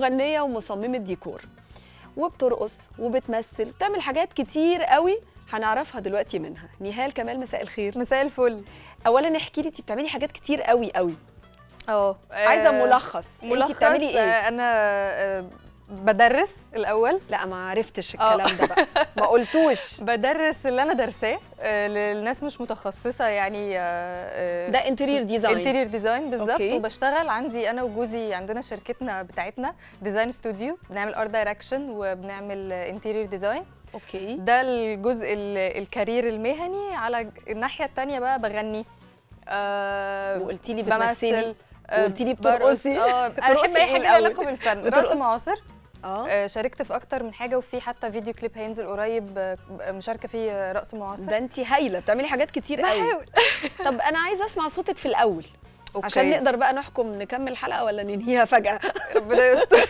مغنيه ومصممه ديكور وبترقص وبتمثل بتعمل حاجات كتير قوي هنعرفها دلوقتي منها نهال كمال مساء الخير مساء الفل اولا احكي لي انت بتعملي حاجات كتير قوي قوي اه عايزه آه، ملخص ملخص انت بتعملي ايه آه، انا آه، بدرس الاول لا ما عرفتش آه. الكلام ده بقى ما قلتوش بدرس اللي انا درساه آه، للناس مش متخصصه يعني ده انتيرير ديزاين انتيرير ديزاين بالظبط أوكي. وبشتغل عندي انا وجوزي عندنا شركتنا بتاعتنا ديزاين ستوديو بنعمل ار دايركشن وبنعمل انتيرير ديزاين اوكي ده الجزء ال- الكارير المهني على ج- الناحيه التانية بقى بغني آه وقلتي لي بتمثلي بمثل آه، وقلتي لي برقص. بترقصي. اه انا بترقصي بحب اي إيه حاجه لها الأول؟ علاقه بالفن بترقص- رقص معاصر اه آه، شاركت في اكتر من حاجه وفي حتى فيديو كليب هينزل قريب آه، مشاركه فيه آه، رقص معاصر ده انت هايله بتعملي حاجات كتير قوي بحاول طب انا عايزه اسمع صوتك في الاول أوكي. عشان نقدر بقى نحكم نكمل الحلقه ولا ننهيها فجاه ربنا يستر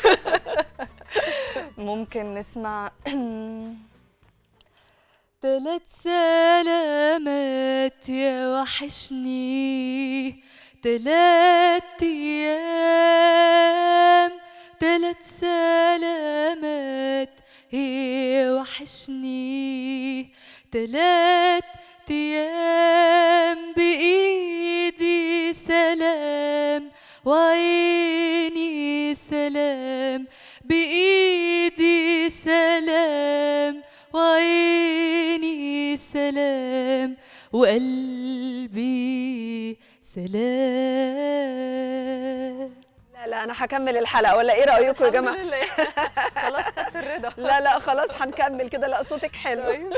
ممكن نسمع تلات سلامات يا وحشني تلات ايام تلات سلامات يا وحشني تلات ايام بايدي سلام وعيني سلام بايدي سلام وعيني سلام وقلبي سلام لا لا انا هكمل الحلقه ولا ايه رايكم يا جماعه الحمد لله خلاص خدت الرضا لا لا خلاص هنكمل كده لا صوتك حلو طيب.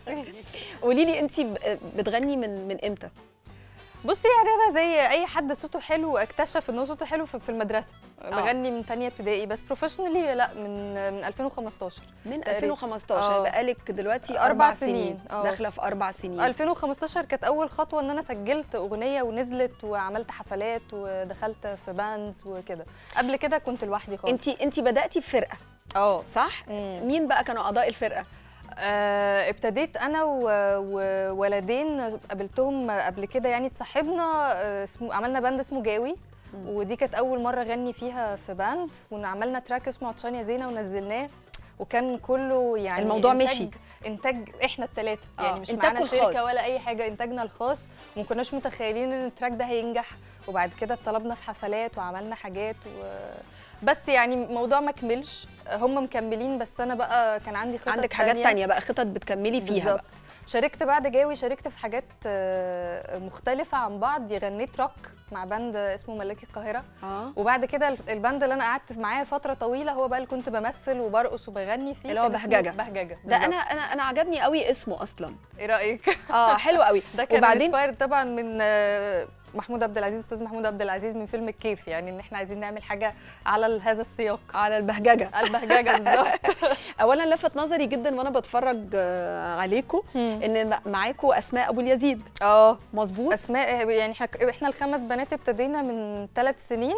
قولي لي انت بتغني من من امتى بصي يعني انا زي اي حد صوته حلو اكتشف ان هو صوته حلو في في المدرسه بغني من تانية ابتدائي بس بروفيشنالي لا من من 2015 من تقريبا. 2015 آه. بقالك دلوقتي أربع اربع سنين سنين. آه. داخله في اربع سنين 2015 كانت اول خطوه ان انا سجلت اغنيه ونزلت وعملت حفلات ودخلت في باندز وكده قبل كده كنت لوحدي خالص انت انت بداتي في فرقه اه صح مم. مين بقى كانوا اعضاء الفرقه آه، ابتديت انا و- وولدين قابلتهم قبل كده يعني اتصاحبنا آه، اسمه عملنا باند اسمه جاوي ودي كانت اول مره اغني فيها في باند وعملنا تراك اسمه عطشان يا زينه ونزلناه وكان كله يعني الموضوع إنتاج مشي. انتاج احنا الثلاثه آه، يعني مش إنتاجكم معانا شركه الخاص. ولا اي حاجه انتاجنا الخاص وما كناش متخيلين ان التراك ده هينجح وبعد كده اتطلبنا في حفلات وعملنا حاجات و... بس يعني الموضوع ما كملش هم مكملين بس انا بقى كان عندي خطط عندك حاجات تانية بقى خطط بتكملي فيها بالظبط بقى شاركت بعد جاوي شاركت في حاجات آه، مختلفة عن بعض غنيت روك مع باند اسمه ملاكي القاهرة اه وبعد كده الباند اللي انا قعدت معاه فترة طويلة هو بقى اللي كنت بمثل وبرقص وبغني فيه اللي هو كان اسمه بهججة. بهججة ده بالظبط. انا انا انا عجبني قوي اسمه اصلا ايه رأيك؟ اه حلو قوي ده كان وبعدين انسبايرد طبعا من آه، محمود عبد العزيز استاذ محمود عبد العزيز من فيلم الكيف يعني ان احنا عايزين نعمل حاجة على هذا السياق على البهججه البهججة بالظبط اولا لفت نظري جدا وانا بتفرج آه، عليكم ان م- معاكم اسماء ابو اليزيد اه مظبوط اسماء يعني احنا احنا الخمس بنات ابتدينا من ثلاث سنين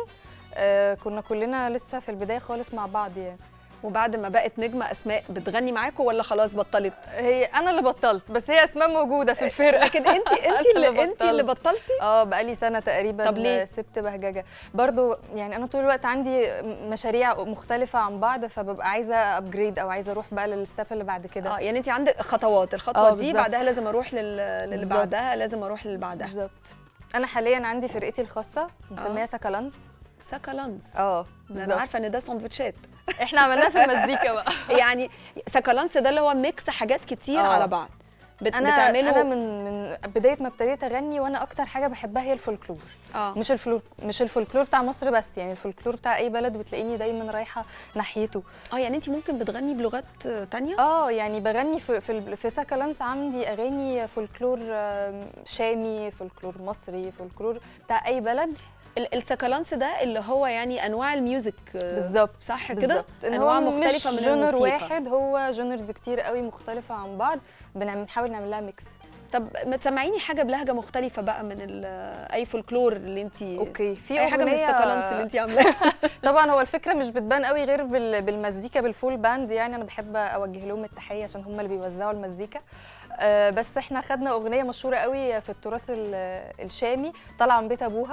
آه كنا كلنا لسه في البدايه خالص مع بعض يعني وبعد ما بقت نجمه اسماء بتغني معاكم ولا خلاص بطلت هي انا اللي بطلت بس هي اسماء موجوده في الفرقه لكن انت انت أنا اللي انت اللي بطلت. بطلتي اه بقالي سنه تقريبا طب ليه؟ سبت بهججه برضو يعني انا طول الوقت عندي مشاريع مختلفه عن بعض فببقى عايزه ابجريد او عايزه اروح بقى للستep اللي بعد كده اه يعني انت عندك خطوات الخطوه آه، دي بالظبط. بعدها لازم اروح لل... للي بالظبط. بعدها لازم اروح للي بعدها بالظبط انا حاليا عندي فرقتي الخاصه مسميها سكالانس سكالانس اه ده انا بالظبط عارفه ان ده سندوتشات احنا عملناها في المزيكا بقى يعني سكالانس ده اللي هو ميكس حاجات كتير آه. على بعض بت... انا بتعملوا انا من من بدايه ما ابتديت اغني وانا اكتر حاجه بحبها هي الفولكلور اه مش الفلور مش الفولكلور بتاع مصر بس يعني الفولكلور بتاع اي بلد بتلاقيني دايما رايحه ناحيته اه يعني انت ممكن بتغني بلغات آه، تانية اه يعني بغني في في, ال- في ساكالانس عندي اغاني فولكلور آم، شامي فولكلور مصري فولكلور بتاع اي بلد ال- السكالانس ده اللي هو يعني انواع الميوزك آه، بالظبط صح كده بالظبط. ان انواع هو مختلفه مش من جونر الموسيقى واحد هو جونرز كتير قوي مختلفه عن بعض بنعمل بنحاول نعمل لها ميكس طب ما تسمعيني حاجه بلهجه مختلفه بقى من ال- اي فولكلور اللي انت اوكي في اي حاجه من أغنية- السكالانس اللي انت عاملاها طبعا هو الفكره مش بتبان قوي غير بال- بالمزيكا بالفول باند يعني انا بحب اوجه لهم التحيه عشان هم اللي بيوزعوا المزيكا آه، بس احنا خدنا اغنيه مشهوره قوي في التراث ال- الشامي طالعه من بيت ابوها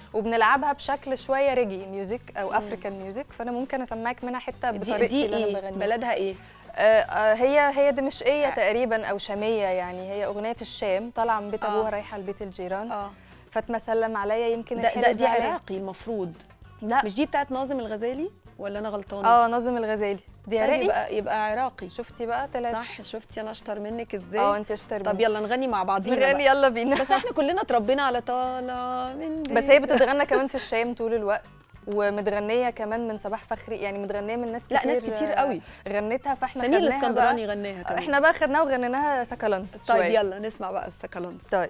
وبنلعبها بشكل شويه ريجي ميوزك او افريكان ميوزك فانا ممكن اسمعك منها حته دي, بطريقتي دي اللي ايه انا بغنيها بلدها ايه آه، آه، هي هي دمشقيه آه. تقريبا او شاميه يعني هي اغنيه في الشام طالعه من بيت آه. ابوها رايحه لبيت الجيران اه فاطمه سلم عليا يمكن ده, الحلو ده دي زعلان. عراقي المفروض لا مش دي بتاعت ناظم الغزالي ولا انا غلطانه اه ناظم الغزالي دي طيب عراقي يبقى يبقى عراقي شفتي بقى طلعت صح شفتي انا اشطر منك ازاي اه انت اشتري طب يلا نغني مع بعضينا نغني بقى. يلا بينا بس احنا كلنا اتربينا على طالع من بس هي بتتغنى كمان في الشام طول الوقت ومتغنيه كمان من صباح فخري يعني متغنيه من ناس لا كتير ناس كتير قوي غنتها فاحنا سمير خدناها الاسكندراني بقى. غناها كمان احنا بقى خدناها وغنيناها سكالانس طيب شوية. يلا نسمع بقى السكالانس طيب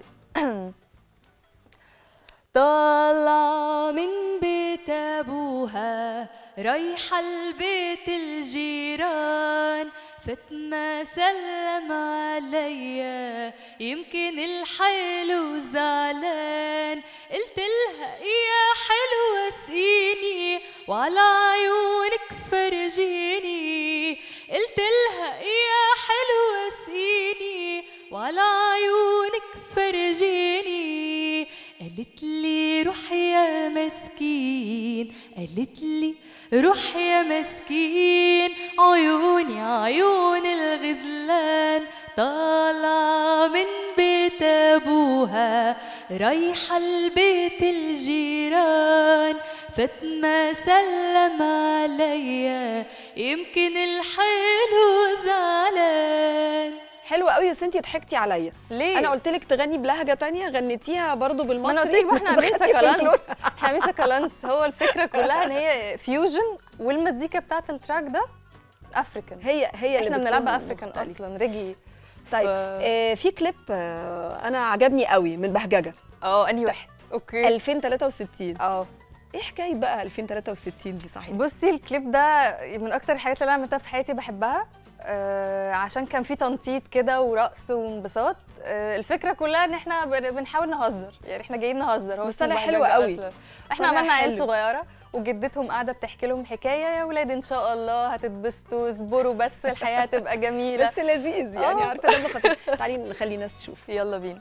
طالعة من بيت أبوها رايحة لبيت الجيران فاطمة سلم عليا يمكن الحلو زعلان قلت لها يا حلوة اسقيني وعلى عيونك فرجيني قلت لها يا حلوة اسقيني وعلى عيونك فرجيني قالت لي روح يا مسكين قالت لي روح يا مسكين عيوني عيون الغزلان طالعة من بيت أبوها رايحة لبيت الجيران فاطمة سلم عليا يمكن الحلو زعلان حلوه قوي بس انت ضحكتي عليا ليه انا قلت لك تغني بلهجه تانية غنيتيها برضو ما بالمصري انا قلت لك بقى احنا عاملين دخلتي سكالانس فولكلور. احنا عاملين سكالانس هو الفكره كلها ان هي فيوجن والمزيكا بتاعت التراك ده افريكان هي هي اللي احنا بنلعبها بتكون افريكان مختلفة. اصلا ريجي طيب ف- آه في كليب آه انا عجبني قوي من بهججه اه انهي واحد اوكي 2063 اه ايه حكايه بقى 2063 دي صحيح بصي الكليب ده من اكتر الحاجات اللي انا عملتها في حياتي بحبها آه عشان كان في تنطيط كده ورقص وانبساط آه الفكره كلها ان احنا بن- بنحاول نهزر يعني احنا جايين نهزر هو بس اسمه طلع حلو بهججة قوي. أصلاً. احنا طلع عملنا عيال حلو. صغيره وجدتهم قاعده بتحكي لهم حكايه يا ولاد ان شاء الله هتتبسطوا اصبروا بس الحياه هتبقى جميله بس لذيذ يعني آه. عارفه دمه خفيف تعالي نخلي ناس تشوف يلا بينا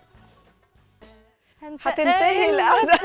هتنتهي القعده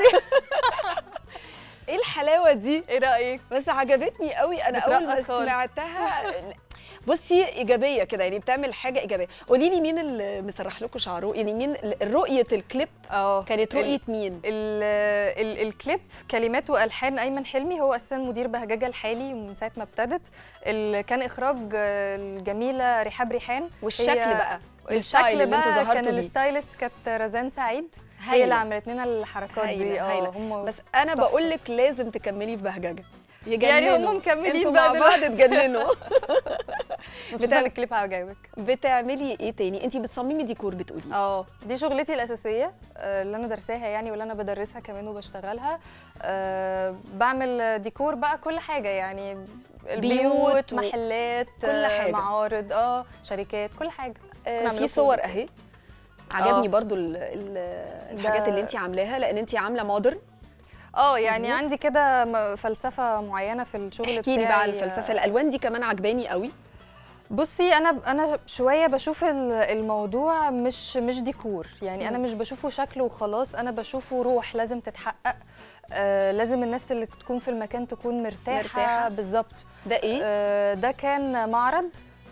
ايه الحلاوه دي ايه رايك بس عجبتني قوي انا اول ما بترقص خالص. سمعتها بصي ايجابيه كده يعني بتعمل حاجه ايجابيه قولي لي مين اللي مسرح لكم شعره يعني مين ال- رؤيه الكليب اه كانت ال- رؤيه مين ال ال الكليب كلمات والحان ايمن حلمي هو اساسا مدير بهججه الحالي من ساعه ما ابتدت ال- كان اخراج آه، الجميله رحاب ريحان والشكل هي- بقى الستايل الشكل اللي انتوا بقى ظهرتوا كان بيه الستايلست كانت رزان سعيد هي هايلة. اللي عملت لنا الحركات دي هايلة، اه هايلة. هم بس انا تحفة. بقول لك لازم تكملي في بهججه يعني يجننوا هم مكملين انتوا بقى مع بعض دلوقتي. تجننوا بتاع بتاع- الكليب هيعجبك بتعملي ايه تاني انت بتصممي ديكور بتقولي اه دي شغلتي الاساسيه آه، اللي انا درساها يعني واللي انا بدرسها كمان وبشتغلها أه بعمل ديكور بقى كل حاجه يعني بيوت البيوت و- محلات كل آه، حاجة. معارض اه شركات كل حاجه آه نعمل في لكم صور ديكور. اهي عجبني آه. برضو ال ال الحاجات ده- اللي انت عاملاها لان انت عامله مودرن اه يعني مظبوط. عندي كده م- فلسفه معينه في الشغل احكي بتاعي لي بقى على الفلسفه الالوان دي كمان عجباني قوي بصي انا انا شويه بشوف ال- الموضوع مش مش ديكور يعني انا مم. مش بشوفه شكل وخلاص انا بشوفه روح لازم تتحقق آه لازم الناس اللي تكون في المكان تكون مرتاحه, مرتاحة. بالظبط ده ايه آه ده كان معرض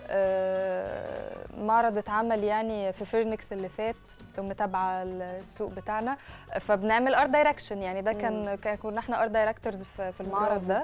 آه معرض اتعمل يعني في فيرنكس اللي فات لو متابعه السوق بتاعنا فبنعمل ارت دايركشن يعني ده كان كان كنا احنا ارت دايركتورز في, في المعرض برافو. ده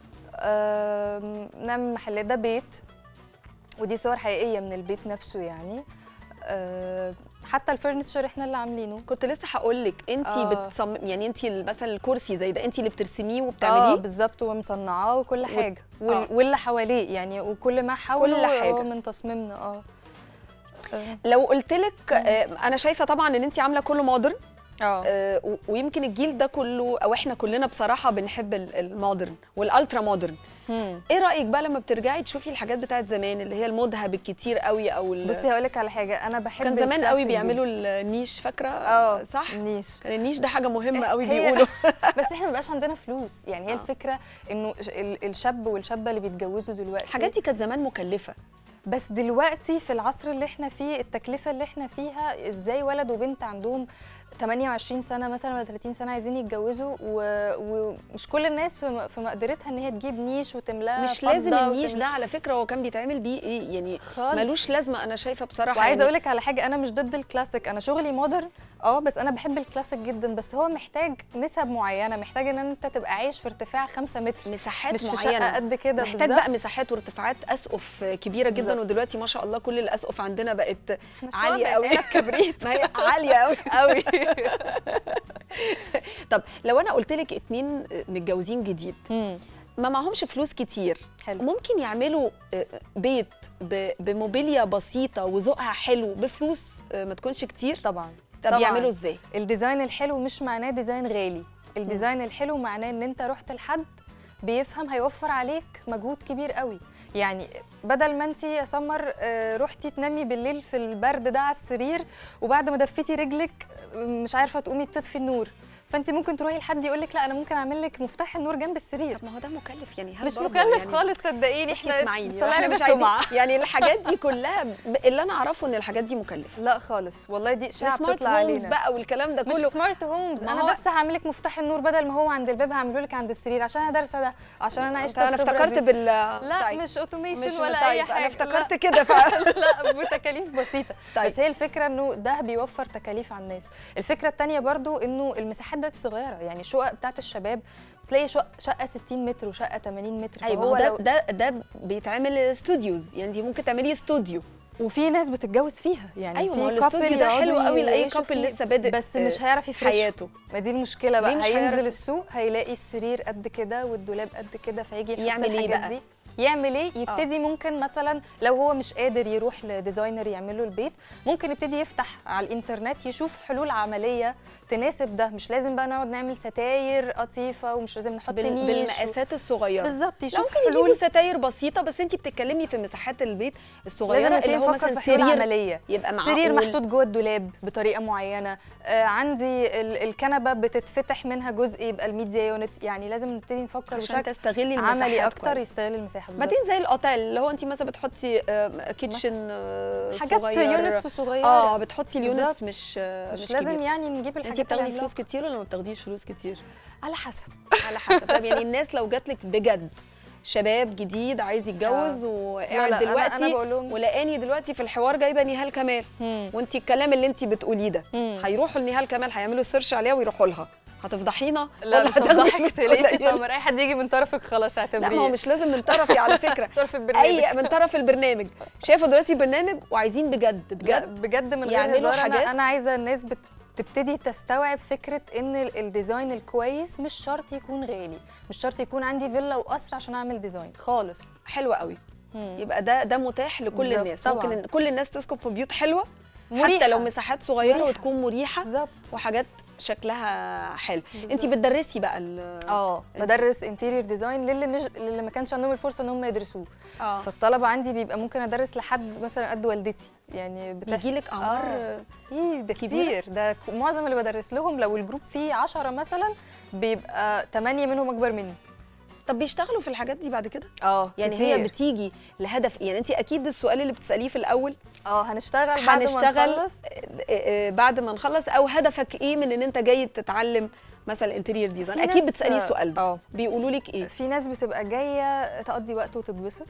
آم، نعمل محلات ده بيت ودي صور حقيقيه من البيت نفسه يعني آه، حتى الفرنتشر احنا اللي عاملينه كنت لسه هقول لك انت آه. بتصمم يعني انت مثلا الكرسي زي ده انت اللي بترسميه اه وبتعمليه بالظبط ومصنعاه وكل وت- حاجه وال... آه. واللي حواليه يعني وكل ما حوله كل حاجة. هو من تصميمنا اه آه. لو قلت لك آه انا شايفه طبعا ان انت عامله كله مودرن اه آه و- ويمكن الجيل ده كله او احنا كلنا بصراحه بنحب ال- المودرن والالترا مودرن مم. ايه رايك بقى لما بترجعي تشوفي الحاجات بتاعت زمان اللي هي المذهب الكتير قوي او ال- بصي هقول لك على حاجه انا بحب كان زمان قوي الكلاسيك بيعملوا النيش فاكره اه صح نيش كان النيش ده حاجه مهمه قوي هي- بيقولوا بس احنا ما بقاش عندنا فلوس يعني هي آه. الفكره انه ال- الشاب والشابه اللي بيتجوزوا دلوقتي الحاجات دي كانت زمان مكلفه بس دلوقتي في العصر اللي احنا فيه التكلفه اللي احنا فيها ازاي ولد وبنت عندهم 28 سنه مثلا ولا 30 سنه عايزين يتجوزوا و- ومش كل الناس في م- في مقدرتها ان هي تجيب نيش وتملاه مش فضة لازم النيش وتملاه- ده على فكره هو كان بيتعمل بيه ايه يعني خالص. ملوش لازمه انا شايفه بصراحه وعايزه يعني اقول لك على حاجه انا مش ضد الكلاسيك انا شغلي مودرن اه بس انا بحب الكلاسيك جدا بس هو محتاج نسب معينه محتاج ان انت تبقى عايش في ارتفاع 5 متر مساحات مش في معينه شقه قد كده محتاج بالظبط. بقى مساحات وارتفاعات اسقف كبيره جدا بالظبط. ودلوقتي ما شاء الله كل الاسقف عندنا بقت إحنا عاليه شباب، قوي علب كبريت ما هي عاليه قوي قوي طب لو انا قلت لك اتنين متجوزين جديد ما معهمش فلوس كتير حلو. ممكن يعملوا آه، بيت ب- بموبيليا بسيطه وذوقها حلو بفلوس آه، ما تكونش كتير طبعا طب طبعاً. يعملوا ازاي الديزاين الحلو مش معناه ديزاين غالي الديزاين الحلو معناه ان انت رحت لحد بيفهم هيوفر عليك مجهود كبير قوي يعني بدل ما انت يا سمر آه، رحتي تنامي بالليل في البرد ده على السرير وبعد ما دفيتي رجلك آه، مش عارفه تقومي تطفي النور فانت ممكن تروحي لحد يقول لك لا انا ممكن اعمل لك مفتاح النور جنب السرير طب ما هو ده مكلف يعني هل مش برضه مكلف يعني خالص صدقيني بصي احنا اسمعيني طلعنا احنا مش عايزين بسمعه يعني الحاجات دي كلها ب- اللي انا اعرفه ان الحاجات دي مكلفه لا خالص والله دي اشاعه سمارت بتطلع هومز علينا بقى والكلام ده مش كله سمارت هومز ما انا هو- بس هعمل لك مفتاح النور بدل ما هو عند الباب هعمله لك عند السرير عشان انا دارسه ده عشان انا عشت انا الخبرة افتكرت دي. بال لا طيب. مش اوتوميشن مش ولا طيب اي حاجه انا افتكرت لا. كده فعلا لا بتكاليف بسيطه طيب. بس هي الفكره انه ده بيوفر تكاليف على الناس الفكره الثانيه برضو انه المساحات دلوقتي صغيره يعني شقق بتاعت الشباب تلاقي شقه شقه 60 متر وشقه 80 متر ايوه ما هو ده ده ده بيتعمل استوديوز يعني انت ممكن تعملي استوديو وفي ناس بتتجوز فيها يعني ايوه في ما هو couple الاستوديو ده حلو يقعدوا قوي لاي يعيشوا كابل فيه. لسه بادئ بس آه، مش هيعرف يفرش حياته ما دي المشكله بقى ليه مش هيعرف؟ هينزل السوق هيلاقي السرير قد كده والدولاب قد كده فيجي يحط يعمل إيه الحاجات بقى؟ دي يعمل ايه يبتدي ممكن مثلا لو هو مش قادر يروح لديزاينر يعمل له البيت ممكن يبتدي يفتح على الانترنت يشوف حلول عمليه تناسب ده مش لازم بقى نقعد نعمل ستاير قطيفه ومش لازم نحط بال- نيش بالمقاسات الصغيره بالظبط لا يشوف ممكن يجيبوا حلول ستاير بسيطه بس انت بتتكلمي في مساحات البيت الصغيره لازم اللي نبتدي هو نفكر مثلا في حلول سرير عمليه يبقى معقول سرير محطوط جوه الدولاب بطريقه معينه آه عندي ال- الكنبه بتتفتح منها جزء يبقى الميديا يونت يعني لازم نبتدي نفكر عشان بشكل تستغلي عملي المساحات اكتر كويس. يستغل المساحه بالظبط. بعدين زي الاوتيل اللي هو انت مثلا بتحطي آه، كيتشن آه، حاجات صغير يونتس صغيره اه بتحطي اليونتس بالظبط. مش آه، مش, مش لازم كبير. يعني نجيب الحاجات انت بتاخدي العملاقة. فلوس كتير ولا ما بتاخديش فلوس كتير على حسب على حسب طب يعني الناس لو جات لك بجد شباب جديد عايز يتجوز لا، وقاعد لا، أنا- دلوقتي أنا بقول لهم- ولقاني دلوقتي في الحوار جايبه نهال كمال مم. وانت الكلام اللي انت بتقوليه ده مم. هيروحوا لنهال كمال هيعملوا سيرش عليها ويروحوا لها هتفضحينا لا مش هتاخدي هتضحك فلوس تقلقيش يا قليلة؟ سمر اي حد يجي من طرفك خلاص لا اعتبريه ما هو مش لازم من طرفي على فكره طرف البرنامج اي من طرف البرنامج شايفه دلوقتي برنامج وعايزين بجد لا بجد بجد من غير يعملوا هزار حاجات- انا انا عايزه الناس بت تبتدي تستوعب فكره ان ال- الديزاين الكويس مش شرط يكون غالي مش شرط يكون عندي فيلا وقصر عشان اعمل ديزاين خالص حلوه قوي مم. يبقى ده ده متاح لكل بالظبط، الناس طبعاً. ممكن إن كل الناس تسكن في بيوت حلوه مريحة. حتى لو مساحات صغيره مريحة. وتكون مريحه بالظبط وحاجات شكلها حلو انت بالظبط. بتدرسي بقى ال- اه أنت- بدرس انتيريور ديزاين للي مش للي ما كانش عندهم الفرصه ان هم يدرسوه اه فالطلبه عندي بيبقى ممكن ادرس لحد مثلا قد والدتي يعني بيجي لك اعمار آه. ايه ده كبيرة؟ كتير ده ك- معظم اللي بدرس لهم لو الجروب فيه 10 مثلا بيبقى 8 منهم اكبر مني طب بيشتغلوا في الحاجات دي بعد كده اه يعني كتير. هي بتيجي لهدف ايه يعني انت اكيد السؤال اللي بتساليه في الاول اه هنشتغل بعد هنشتغل ما نخلص آه، آه، بعد ما نخلص او هدفك ايه من ان انت جاي تتعلم مثلا انتيرير ديزاين في اكيد ناس- بتساليه السؤال ده اه بيقولوا لك ايه في ناس بتبقى جايه تقضي وقت وتتبسط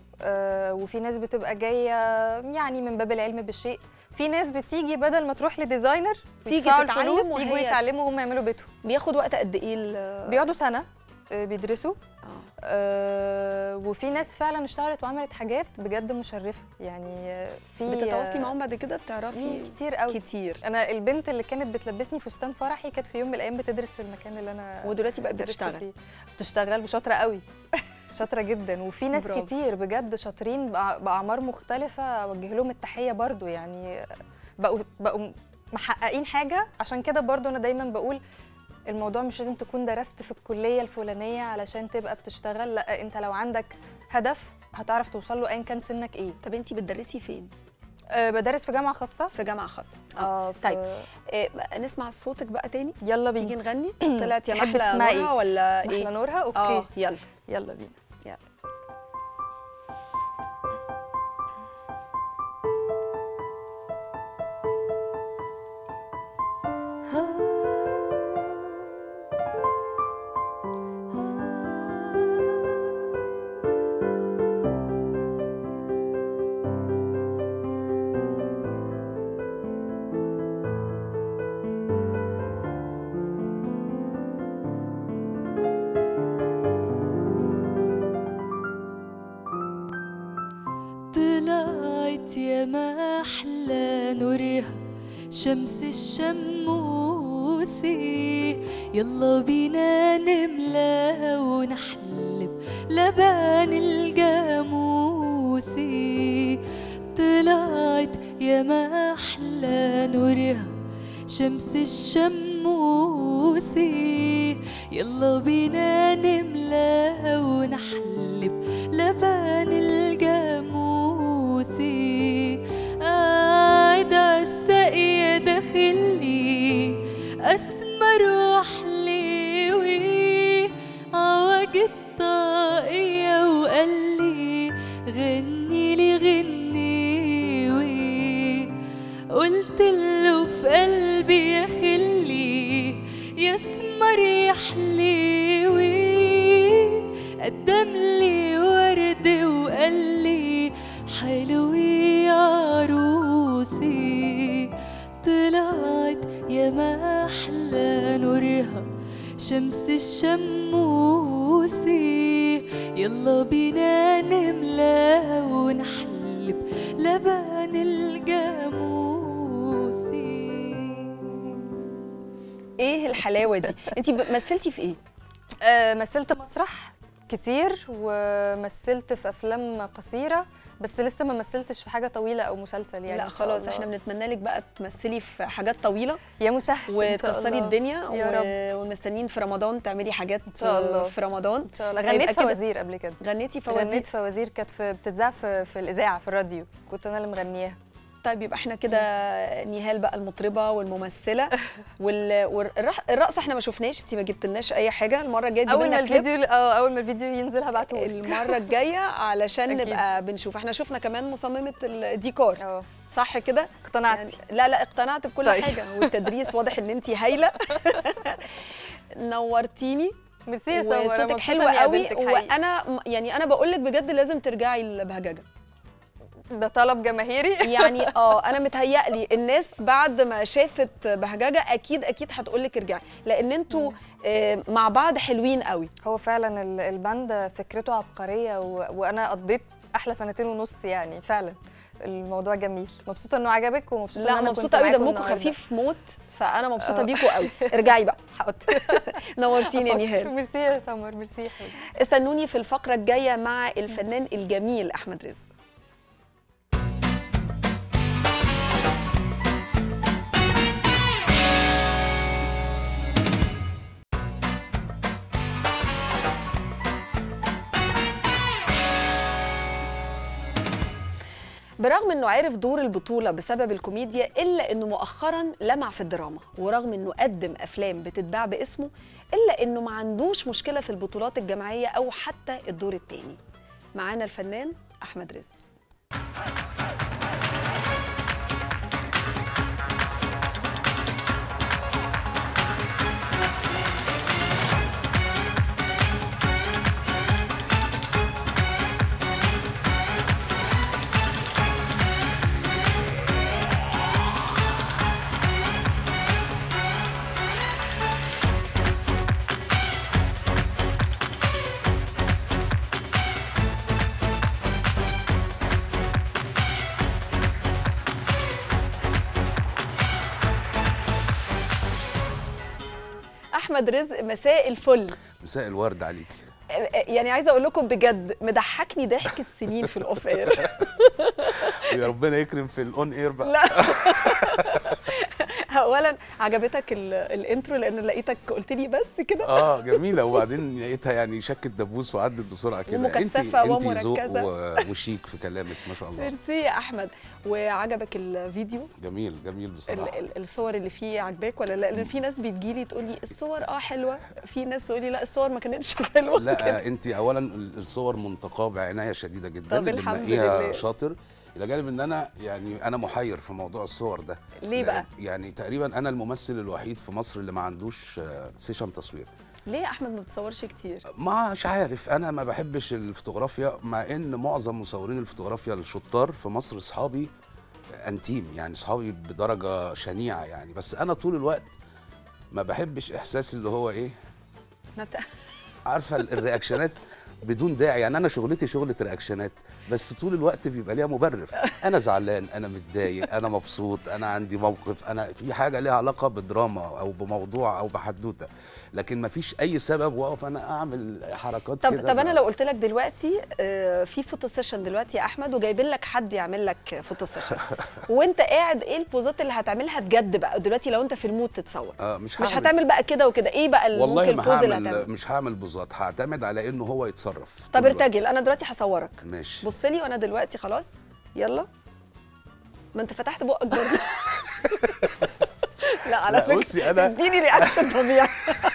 آه وفي ناس بتبقى جايه يعني من باب العلم بالشيء في ناس بتيجي بدل ما تروح لديزاينر تيجي يدفعوا تتعلم الفلوس وهي- يجوا يتعلموا وهم يعملوا بيتهم بياخد وقت قد ايه ال- بيقعدوا سنه آه، بيدرسوا آه. آه وفي ناس فعلا اشتغلت وعملت حاجات بجد مشرفه يعني آه، في بتتواصلي معاهم بعد كده بتعرفي مم، كتير قوي كتير انا البنت اللي كانت بتلبسني فستان فرحي كانت في يوم من الايام بتدرس في المكان اللي انا ودلوقتي بقت درست بتشتغل فيه. بتشتغل وشاطره قوي شاطره جدا وفي ناس برافو. كتير بجد شاطرين بأع- باعمار مختلفه اوجه لهم التحيه برضو يعني بقوا بقوا محققين حاجه عشان كده برضو انا دايما بقول الموضوع مش لازم تكون درست في الكليه الفلانيه علشان تبقى بتشتغل لا انت لو عندك هدف هتعرف توصل له ايا كان سنك ايه طب انت بتدرسي فين أه بدرس في جامعه خاصه في جامعه خاصه اه طيب. إيه نسمع صوتك بقى تاني يلا تيجي بينا نغني طلعت يا تحبي محلى تسمعي نورها ولا احلى ايه نورها اوكي اه يلا يلا بينا يلا محلى نورها شمس الشموسي يلا بينا نملاها ونحلب لبن الجاموسي طلعت يا ما أحلى نورها شمس الشموسي يلا بينا نملاها ونحلب لبن الجاموسي قاعد عالساقية داخلي أسمر وحليوي عوج الطاقية وقال لي غني لي غنيوي قلت له في قلبي يا خلي يا اسمر يا حليوي قدم لي ورد وقال لي حلوي يا عروسي طلعت يا ما احلى نورها شمس الشموسي يلا بينا نملاها ونحلب لبن الجاموسي ايه الحلاوه دي انت مثلتي في ايه آه، مثلت مسرح كتير ومثلت في افلام قصيره بس لسه ما مثلتش في حاجه طويله او مسلسل يعني لا إن شاء خلاص الله. احنا بنتمنى لك بقى تمثلي في حاجات طويله يا مسهل إن شاء وتكسري الله. الدنيا يا رب و... ومستنيين في رمضان تعملي حاجات شاء الله. في رمضان ان شاء الله هيبقى غنيت كده. فوازير قبل كده غنيتي فوازير غنيت فوازير كانت في بتتذاع في, في الاذاعه في الراديو كنت انا اللي مغنياها طيب يبقى احنا كده نهال بقى المطربه والممثله وال... والرقص احنا ما شفناش انت ما جبتلناش اي حاجه المره الجايه تجيبي اول لنا ما كليب الفيديو اه اول ما الفيديو ينزل هبعته المره الجايه علشان أكيد. نبقى بنشوف احنا شفنا كمان مصممه الديكور اه صح كده اقتنعت يعني لا لا اقتنعت بكل طيب. حاجه والتدريس واضح ان انت هايله نورتيني ميرسي يا سمر أنا وصوتك مبسوطة حلو إني قوي قابلتك حقيقي. وانا يعني انا بقول لك بجد لازم ترجعي لبهججه ده طلب جماهيري يعني اه انا متهيألي الناس بعد ما شافت بهججه اكيد اكيد هتقول لك ارجعي لان انتوا آه، مع بعض حلوين قوي هو فعلا ال- الباند فكرته عبقريه و... وانا قضيت احلى سنتين ونص يعني فعلا الموضوع جميل مبسوطه انه عجبك ومبسوطه ان لا انا كنت مبسوطه قوي معاكم دمكم النهاردة. خفيف موت فانا مبسوطه آه. بيكوا قوي ارجعي بقى حاضر نورتيني يا نهال ميرسي يا سمر ميرسي يا حبيبي استنوني في الفقره الجايه مع الفنان الجميل احمد رزق برغم انه عرف دور البطوله بسبب الكوميديا الا انه مؤخرا لمع في الدراما ورغم انه قدم افلام بتتباع باسمه الا انه ما عندوش مشكله في البطولات الجماعيه او حتى الدور الثاني معانا الفنان احمد رزق احمد رزق مساء الفل مساء الورد عليك يعني عايزه اقول لكم بجد مضحكني ضحك السنين في الاوف اير ويا ربنا يكرم في الاون اير بقى لا اولا عجبتك ال- الانترو لان لقيتك قلت لي بس كده اه جميله وبعدين لقيتها يعني شكت دبوس وعدت بسرعه كده ومكثفة انت ذوق ومركزة. و- وشيك في كلامك ما شاء الله ميرسي يا احمد وعجبك الفيديو جميل جميل ال- بصراحه ال- الصور اللي فيه عجباك ولا لا لان في ناس بتجيلي تقول لي الصور اه حلوه في ناس تقول لي لا الصور ما كانتش حلوه كده. لا انت اولا الصور منتقاه بعنايه شديده جدا طب اللي الحمد منقيها لله. شاطر الى جانب ان انا يعني انا محير في موضوع الصور ده ليه بقى؟ يعني تقريبا انا الممثل الوحيد في مصر اللي ما عندوش آه، سيشن تصوير ليه يا احمد ما بتصورش كتير مش عارف انا ما بحبش الفوتوغرافيا مع ان معظم مصورين الفوتوغرافيا الشطار في مصر اصحابي انتيم يعني اصحابي بدرجه شنيعه يعني بس انا طول الوقت ما بحبش احساس اللي هو ايه ما بت... عارفه ال- الرياكشنات بدون داعي يعني انا شغلتي شغله رياكشنات بس طول الوقت بيبقى ليها مبرر انا زعلان انا متضايق انا مبسوط انا عندي موقف انا في حاجه ليها علاقه بدراما او بموضوع او بحدوته لكن ما فيش اي سبب واقف انا اعمل حركات طب كده طب انا ما- لو قلت لك دلوقتي آه، في فوتو سيشن دلوقتي يا احمد وجايبين لك حد يعمل لك فوتو سيشن وانت قاعد ايه البوزات اللي هتعملها بجد بقى دلوقتي لو انت في المود تتصور آه مش مش هعمل- هتعمل بقى كده وكده ايه بقى ال- والله ممكن ما البوز اللي هعمل هتعمل مش هعمل بوزات هعتمد على انه هو يتصرف طب طول الوقت. ارتجل انا دلوقتي هصورك ماشي بص لي وانا دلوقتي خلاص يلا ما انت فتحت بقك برضه لا على لا، فكره بصي، أنا- اديني رياكشن طبيعي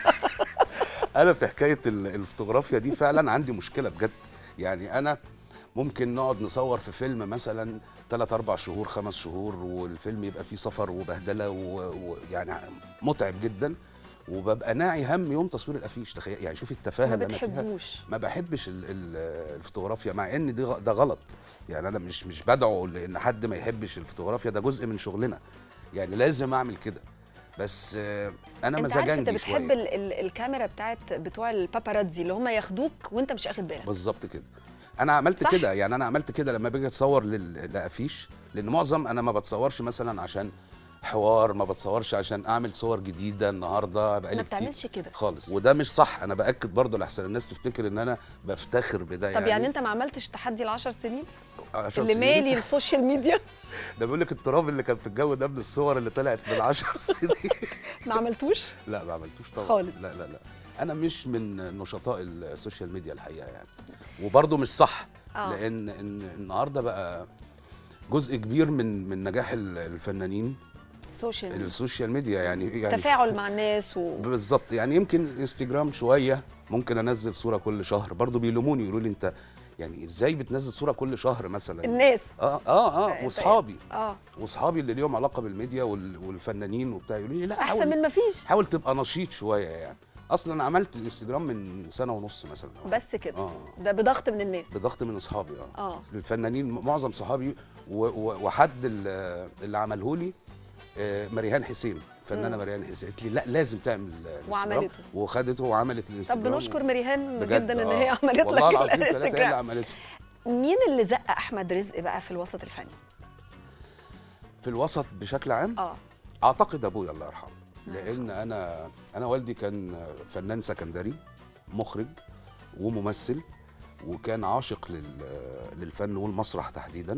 انا في حكايه ال- الفوتوغرافيا دي فعلا عندي مشكله بجد يعني انا ممكن نقعد نصور في فيلم مثلا 3 4 شهور خمس شهور والفيلم يبقى فيه سفر وبهدله ويعني متعب جدا وببقى ناعي هم يوم تصوير الافيش تخيل يعني شوفي التفاهه ما اللي انا فيها بتحبوش ما بحبش ال- ال- الفوتوغرافيا مع ان دي غ- ده غلط يعني انا مش مش بدعو لان حد ما يحبش الفوتوغرافيا ده جزء من شغلنا يعني لازم اعمل كده بس آه، انا انت عارف انت مزاجنجي بتحب شويه ال ال الكاميرا بتاعت بتوع الباباراتزي اللي هم ياخدوك وانت مش اخد بالك بالظبط كده انا عملت صح؟ كده يعني انا عملت كده لما باجي اتصور لل- لافيش لان معظم انا ما بتصورش مثلا عشان حوار ما بتصورش عشان اعمل صور جديده النهارده بقالي ما كتير بتعملش كده خالص وده مش صح انا باكد برضه لحسن الناس تفتكر ان انا بفتخر بده طب يعني انت ما عملتش تحدي العشر سنين عشان اللي سنين. مالي السوشيال ميديا ده بيقول لك التراب اللي كان في الجو ده من الصور اللي طلعت من 10 سنين ما عملتوش لا ما عملتوش طبعا خالص. لا لا لا انا مش من نشطاء السوشيال ميديا الحقيقه يعني وبرضه مش صح آه. لان إن النهارده بقى جزء كبير من من نجاح ال- الفنانين سوشيال ميديا السوشيال ميديا يعني يعني تفاعل مع الناس و... بالظبط يعني يمكن انستجرام شويه ممكن انزل صوره كل شهر برضه بيلوموني يقولوا لي انت يعني ازاي بتنزل صوره كل شهر مثلا الناس اه اه اه واصحابي اه واصحابي اللي ليهم علاقه بالميديا وال- والفنانين وبتاع يقولوا لي لا احسن حاول- من ما فيش حاول تبقى نشيط شويه يعني اصلا انا عملت الانستجرام من سنه ونص مثلا أو بس كده اه ده بضغط من الناس بضغط من اصحابي اه اه الفنانين معظم صحابي و- و- وحد ال- اللي عمله لي آه، مريهان حسين فنانه مريهان حسين قالت لي لا لازم تعمل الانستجرام. وعملته. وخدته وعملت طب الانستجرام بنشكر مريهان بجد، جدا ان آه. هي عملت والله لك العظيم ثلاثه هي اللي الانستجرام عملته مين اللي زق احمد رزق بقى في الوسط الفني في الوسط بشكل عام اه اعتقد ابويا الله يرحمه لان انا انا والدي كان فنان سكندري مخرج وممثل وكان عاشق لل- للفن والمسرح تحديدا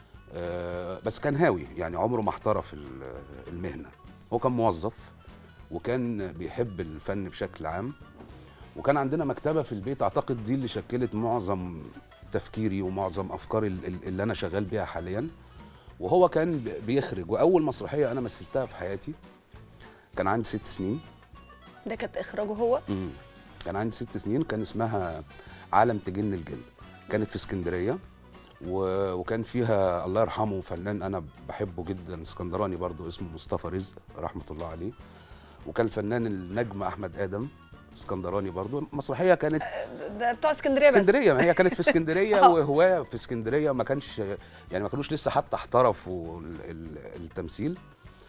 آه، بس كان هاوي يعني عمره ما احترف ال- المهنه هو كان موظف وكان بيحب الفن بشكل عام وكان عندنا مكتبه في البيت اعتقد دي اللي شكلت معظم تفكيري ومعظم افكاري ال- ال- اللي انا شغال بيها حاليا وهو كان ب- بيخرج واول مسرحيه انا مثلتها في حياتي كان عندي ست سنين ده كانت اخراجه هو مم. كان عندي ست سنين كان اسمها عالم تجن الجن كانت في اسكندريه و... وكان فيها الله يرحمه فنان انا بحبه جدا اسكندراني برضو اسمه مصطفى رزق رحمه الله عليه وكان الفنان النجم احمد ادم اسكندراني برضو المسرحيه كانت ده بتوع اسكندريه بس اسكندريه ما هي كانت في اسكندريه آه. وهوايه في اسكندريه ما كانش يعني ما كانوش لسه حتى احترفوا ال- ال- التمثيل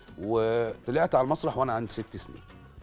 وطلعت على المسرح وانا عندي ست سنين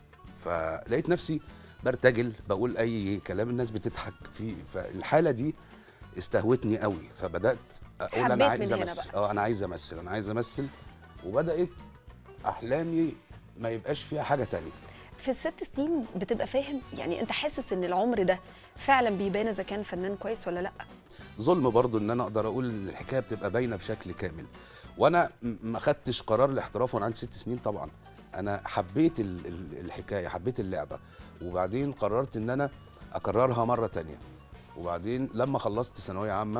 فلقيت نفسي برتجل بقول اي كلام الناس بتضحك فيه فالحاله دي استهوتني قوي فبدات اقول حبيت انا من عايز هنا امثل بقى. اه انا عايز امثل انا عايز امثل وبدات احلامي ما يبقاش فيها حاجه تانية في الست سنين بتبقى فاهم يعني انت حاسس ان العمر ده فعلا بيبان اذا كان فنان كويس ولا لا ظلم برضو ان انا اقدر اقول ان الحكايه بتبقى باينه بشكل كامل وانا م- ما خدتش قرار الاحتراف وانا عندي ست سنين طبعا انا حبيت ال- ال- الحكايه حبيت اللعبه وبعدين قررت ان انا اكررها مره تانية وبعدين لما خلصت ثانويه عامه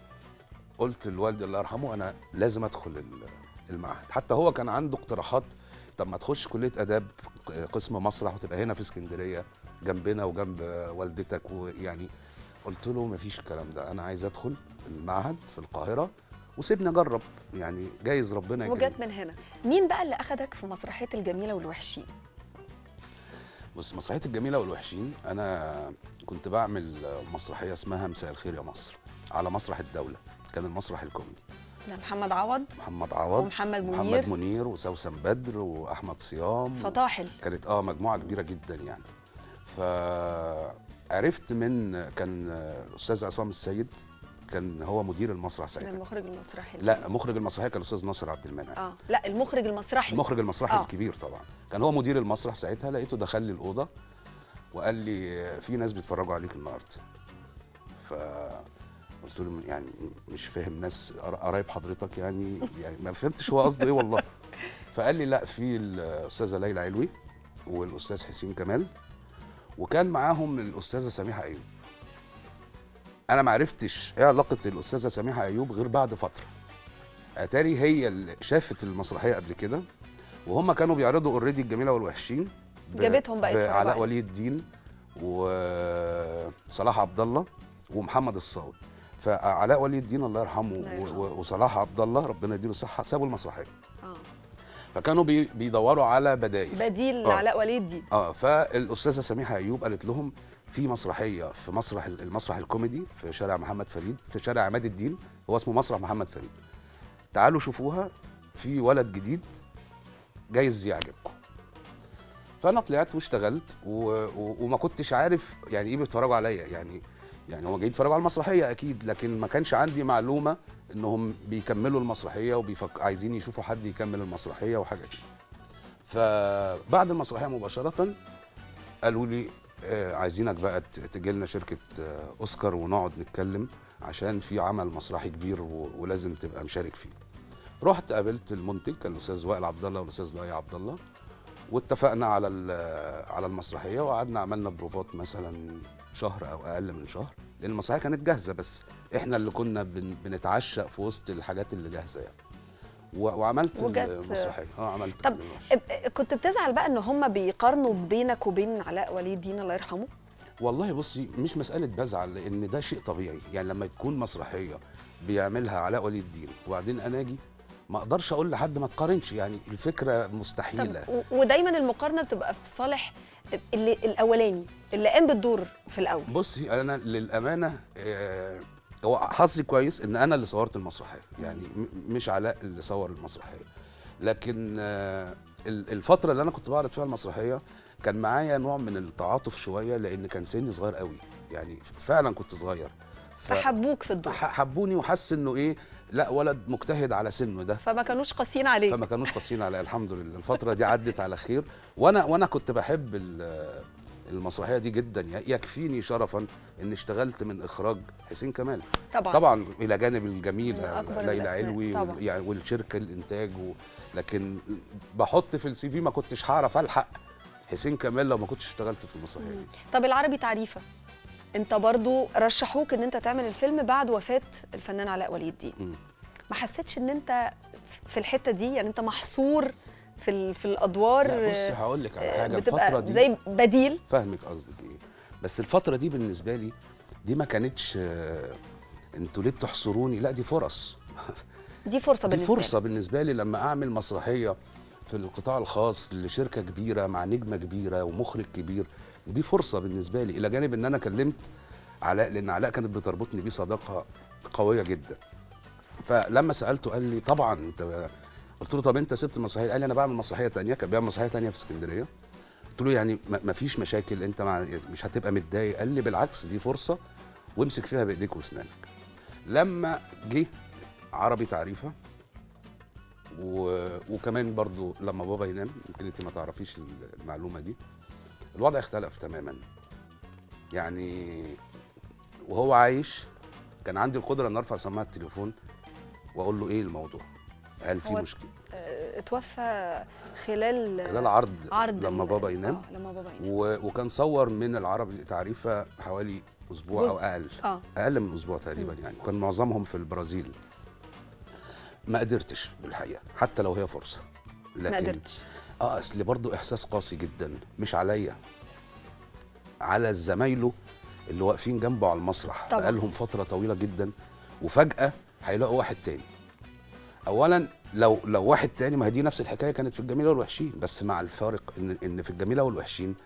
قلت لوالدي الله يرحمه انا لازم ادخل ال- المعهد حتى هو كان عنده اقتراحات طب ما تخش كليه اداب قسم مسرح وتبقى هنا في اسكندريه جنبنا وجنب والدتك ويعني قلت له مفيش الكلام ده انا عايز ادخل المعهد في القاهره وسيبني اجرب يعني جايز ربنا وجت يكرمني من هنا مين بقى اللي اخدك في مسرحيه الجميله والوحشين بص مسرحيه الجميله والوحشين انا كنت بعمل مسرحيه اسمها مساء الخير يا مصر على مسرح الدوله كان المسرح الكوميدي ده محمد عوض محمد عوض ومحمد منير. محمد منير وسوسن بدر واحمد صيام فطاحل كانت اه مجموعه كبيره جدا يعني ف عرفت من كان الاستاذ عصام السيد كان هو مدير المسرح ساعتها المخرج المسرحي لا مخرج المسرحيه كان الاستاذ ناصر عبد المنعم اه لا المخرج المسرحي المخرج المسرحي آه. الكبير طبعا كان هو مدير المسرح ساعتها لقيته دخل لي الاوضه وقال لي في ناس بيتفرجوا عليك النهارده ف قلت له يعني مش فاهم ناس قر- قرايب حضرتك يعني يعني ما فهمتش هو قصده ايه والله فقال لي لا في الاستاذه ليلى علوي والاستاذ حسين كمال وكان معاهم الاستاذه سميحه ايوب انا ما عرفتش ايه علاقه الاستاذه سميحه ايوب غير بعد فتره اتاري هي اللي شافت المسرحيه قبل كده وهم كانوا بيعرضوا اوريدي الجميله والوحشين ب- جابتهم بقى يتفرجوا علاء عليه. ولي الدين وصلاح عبد الله ومحمد الصاوي فعلاء ولي الدين الله يرحمه الله يرحمه. و- و- وصلاح عبد الله ربنا يديله الصحه سابوا المسرحيه اه فكانوا بي بيدوروا على بدائل بديل آه. علاء ولي الدين اه فالاستاذه سميحه ايوب قالت لهم في مسرحيه في مسرح المسرح الكوميدي في شارع محمد فريد في شارع عماد الدين هو اسمه مسرح محمد فريد تعالوا شوفوها في ولد جديد جايز يعجبكم فانا طلعت واشتغلت و... و... وما كنتش عارف يعني ايه بيتفرجوا عليا يعني يعني هم جايين يتفرجوا على المسرحيه اكيد لكن ما كانش عندي معلومه انهم بيكملوا المسرحيه وبيفك... عايزين يشوفوا حد يكمل المسرحيه وحاجه كده فبعد المسرحيه مباشره قالوا لي آه، عايزينك بقى تجي لنا شركه آه، اوسكار ونقعد نتكلم عشان في عمل مسرحي كبير و- ولازم تبقى مشارك فيه رحت قابلت المنتج كان الاستاذ وائل عبد الله والاستاذ لؤي عبد الله واتفقنا على ال- على المسرحيه وقعدنا عملنا بروفات مثلا شهر او اقل من شهر لان المسرحيه كانت جاهزه بس احنا اللي كنا بن بنتعشق في وسط الحاجات اللي جاهزه يعني و- وعملت وجت- المسرحيه اه عملت طب المسرحية. اب- كنت بتزعل بقى ان هم بيقارنوا بينك وبين علاء ولي الدين الله يرحمه والله بصي مش مسألة بزعل لأن ده شيء طبيعي يعني لما تكون مسرحية بيعملها علاء ولي الدين وبعدين أنا أجي ما أقدرش أقول لحد ما تقارنش يعني الفكرة طب مستحيلة و- ودايما المقارنه بتبقى في صالح اللي الاولاني اللي قام بالدور في الاول بصي أنا للأمانة آه، هو حظي كويس إن أنا اللي صورت المسرحية يعني م- مش علاء اللي صور المسرحية لكن آه، ال- الفترة اللي أنا كنت بعرض فيها المسرحية كان معايا نوع من التعاطف شوية لأن كان سني صغير قوي يعني فعلا كنت صغير ف- فحبوك في الدور ح- حبوني وحس انه ايه لا ولد مجتهد على سنه ده فما كانوش قاسيين عليه فما كانوش قاسيين عليا الحمد لله الفتره دي عدت على خير وانا وانا كنت بحب ال- المسرحيه دي جدا ي- يكفيني شرفا ان اشتغلت من اخراج حسين كمال طبعا طبعا الى جانب من الجميله أكبر ليلى الأسماء، علوي طبعاً. وال- يعني والشركه الانتاج و... لكن بحط في السي في ما كنتش هعرف الحق حسين كمال لو ما كنتش اشتغلت في المسرحيه دي طب العربي تعريفه انت برضو رشحوك ان انت تعمل الفيلم بعد وفاه الفنان علاء ولي الدين مم. ما حسيتش ان انت في الحته دي يعني انت محصور في ال- في الادوار لا بصي هقول لك على آه، حاجه بتبقى الفتره دي زي بديل فاهمك قصدك ايه بس الفتره دي بالنسبه لي دي ما كانتش آه، انتوا ليه بتحصروني لا دي فرص دي فرصه دي بالنسبه فرصه بالنسبه لي لما اعمل مسرحيه في القطاع الخاص لشركه كبيره مع نجمه كبيره ومخرج كبير دي فرصه بالنسبه لي الى جانب ان انا كلمت علاء لان علاء كانت بتربطني بيه صداقه قويه جدا فلما سالته قال لي طبعا انت قلت له طب انت سبت المسرحيه قال لي انا بعمل مسرحيه تانية كان بيعمل مسرحيه تانية في اسكندريه قلت له يعني ما فيش مشاكل انت مع مش هتبقى متضايق قال لي بالعكس دي فرصه وامسك فيها بايديك واسنانك لما جه عربي تعريفه و... وكمان برضو لما بابا ينام يمكن انت ما تعرفيش المعلومه دي الوضع اختلف تماما يعني وهو عايش كان عندي القدره ان ارفع سماعه التليفون واقول له ايه الموضوع هل في هو مشكله آه، اتوفى خلال خلال عرض, عرض لما ال- بابا ينام اه لما بابا ينام و... وكان صور من العربي تعريفه حوالي اسبوع او جزء. اقل اه اقل من اسبوع تقريبا يعني كان معظمهم في البرازيل ما قدرتش بالحقيقه حتى لو هي فرصه لكن ما قدرتش اه اصل برضه احساس قاسي جدا مش عليا على زمايله اللي واقفين جنبه على المسرح طبعاً. بقالهم فتره طويله جدا وفجاه هيلاقوا واحد تاني اولا لو لو واحد تاني ما هي دي نفس الحكايه كانت في الجميله والوحشين بس مع الفارق ان ان في الجميله والوحشين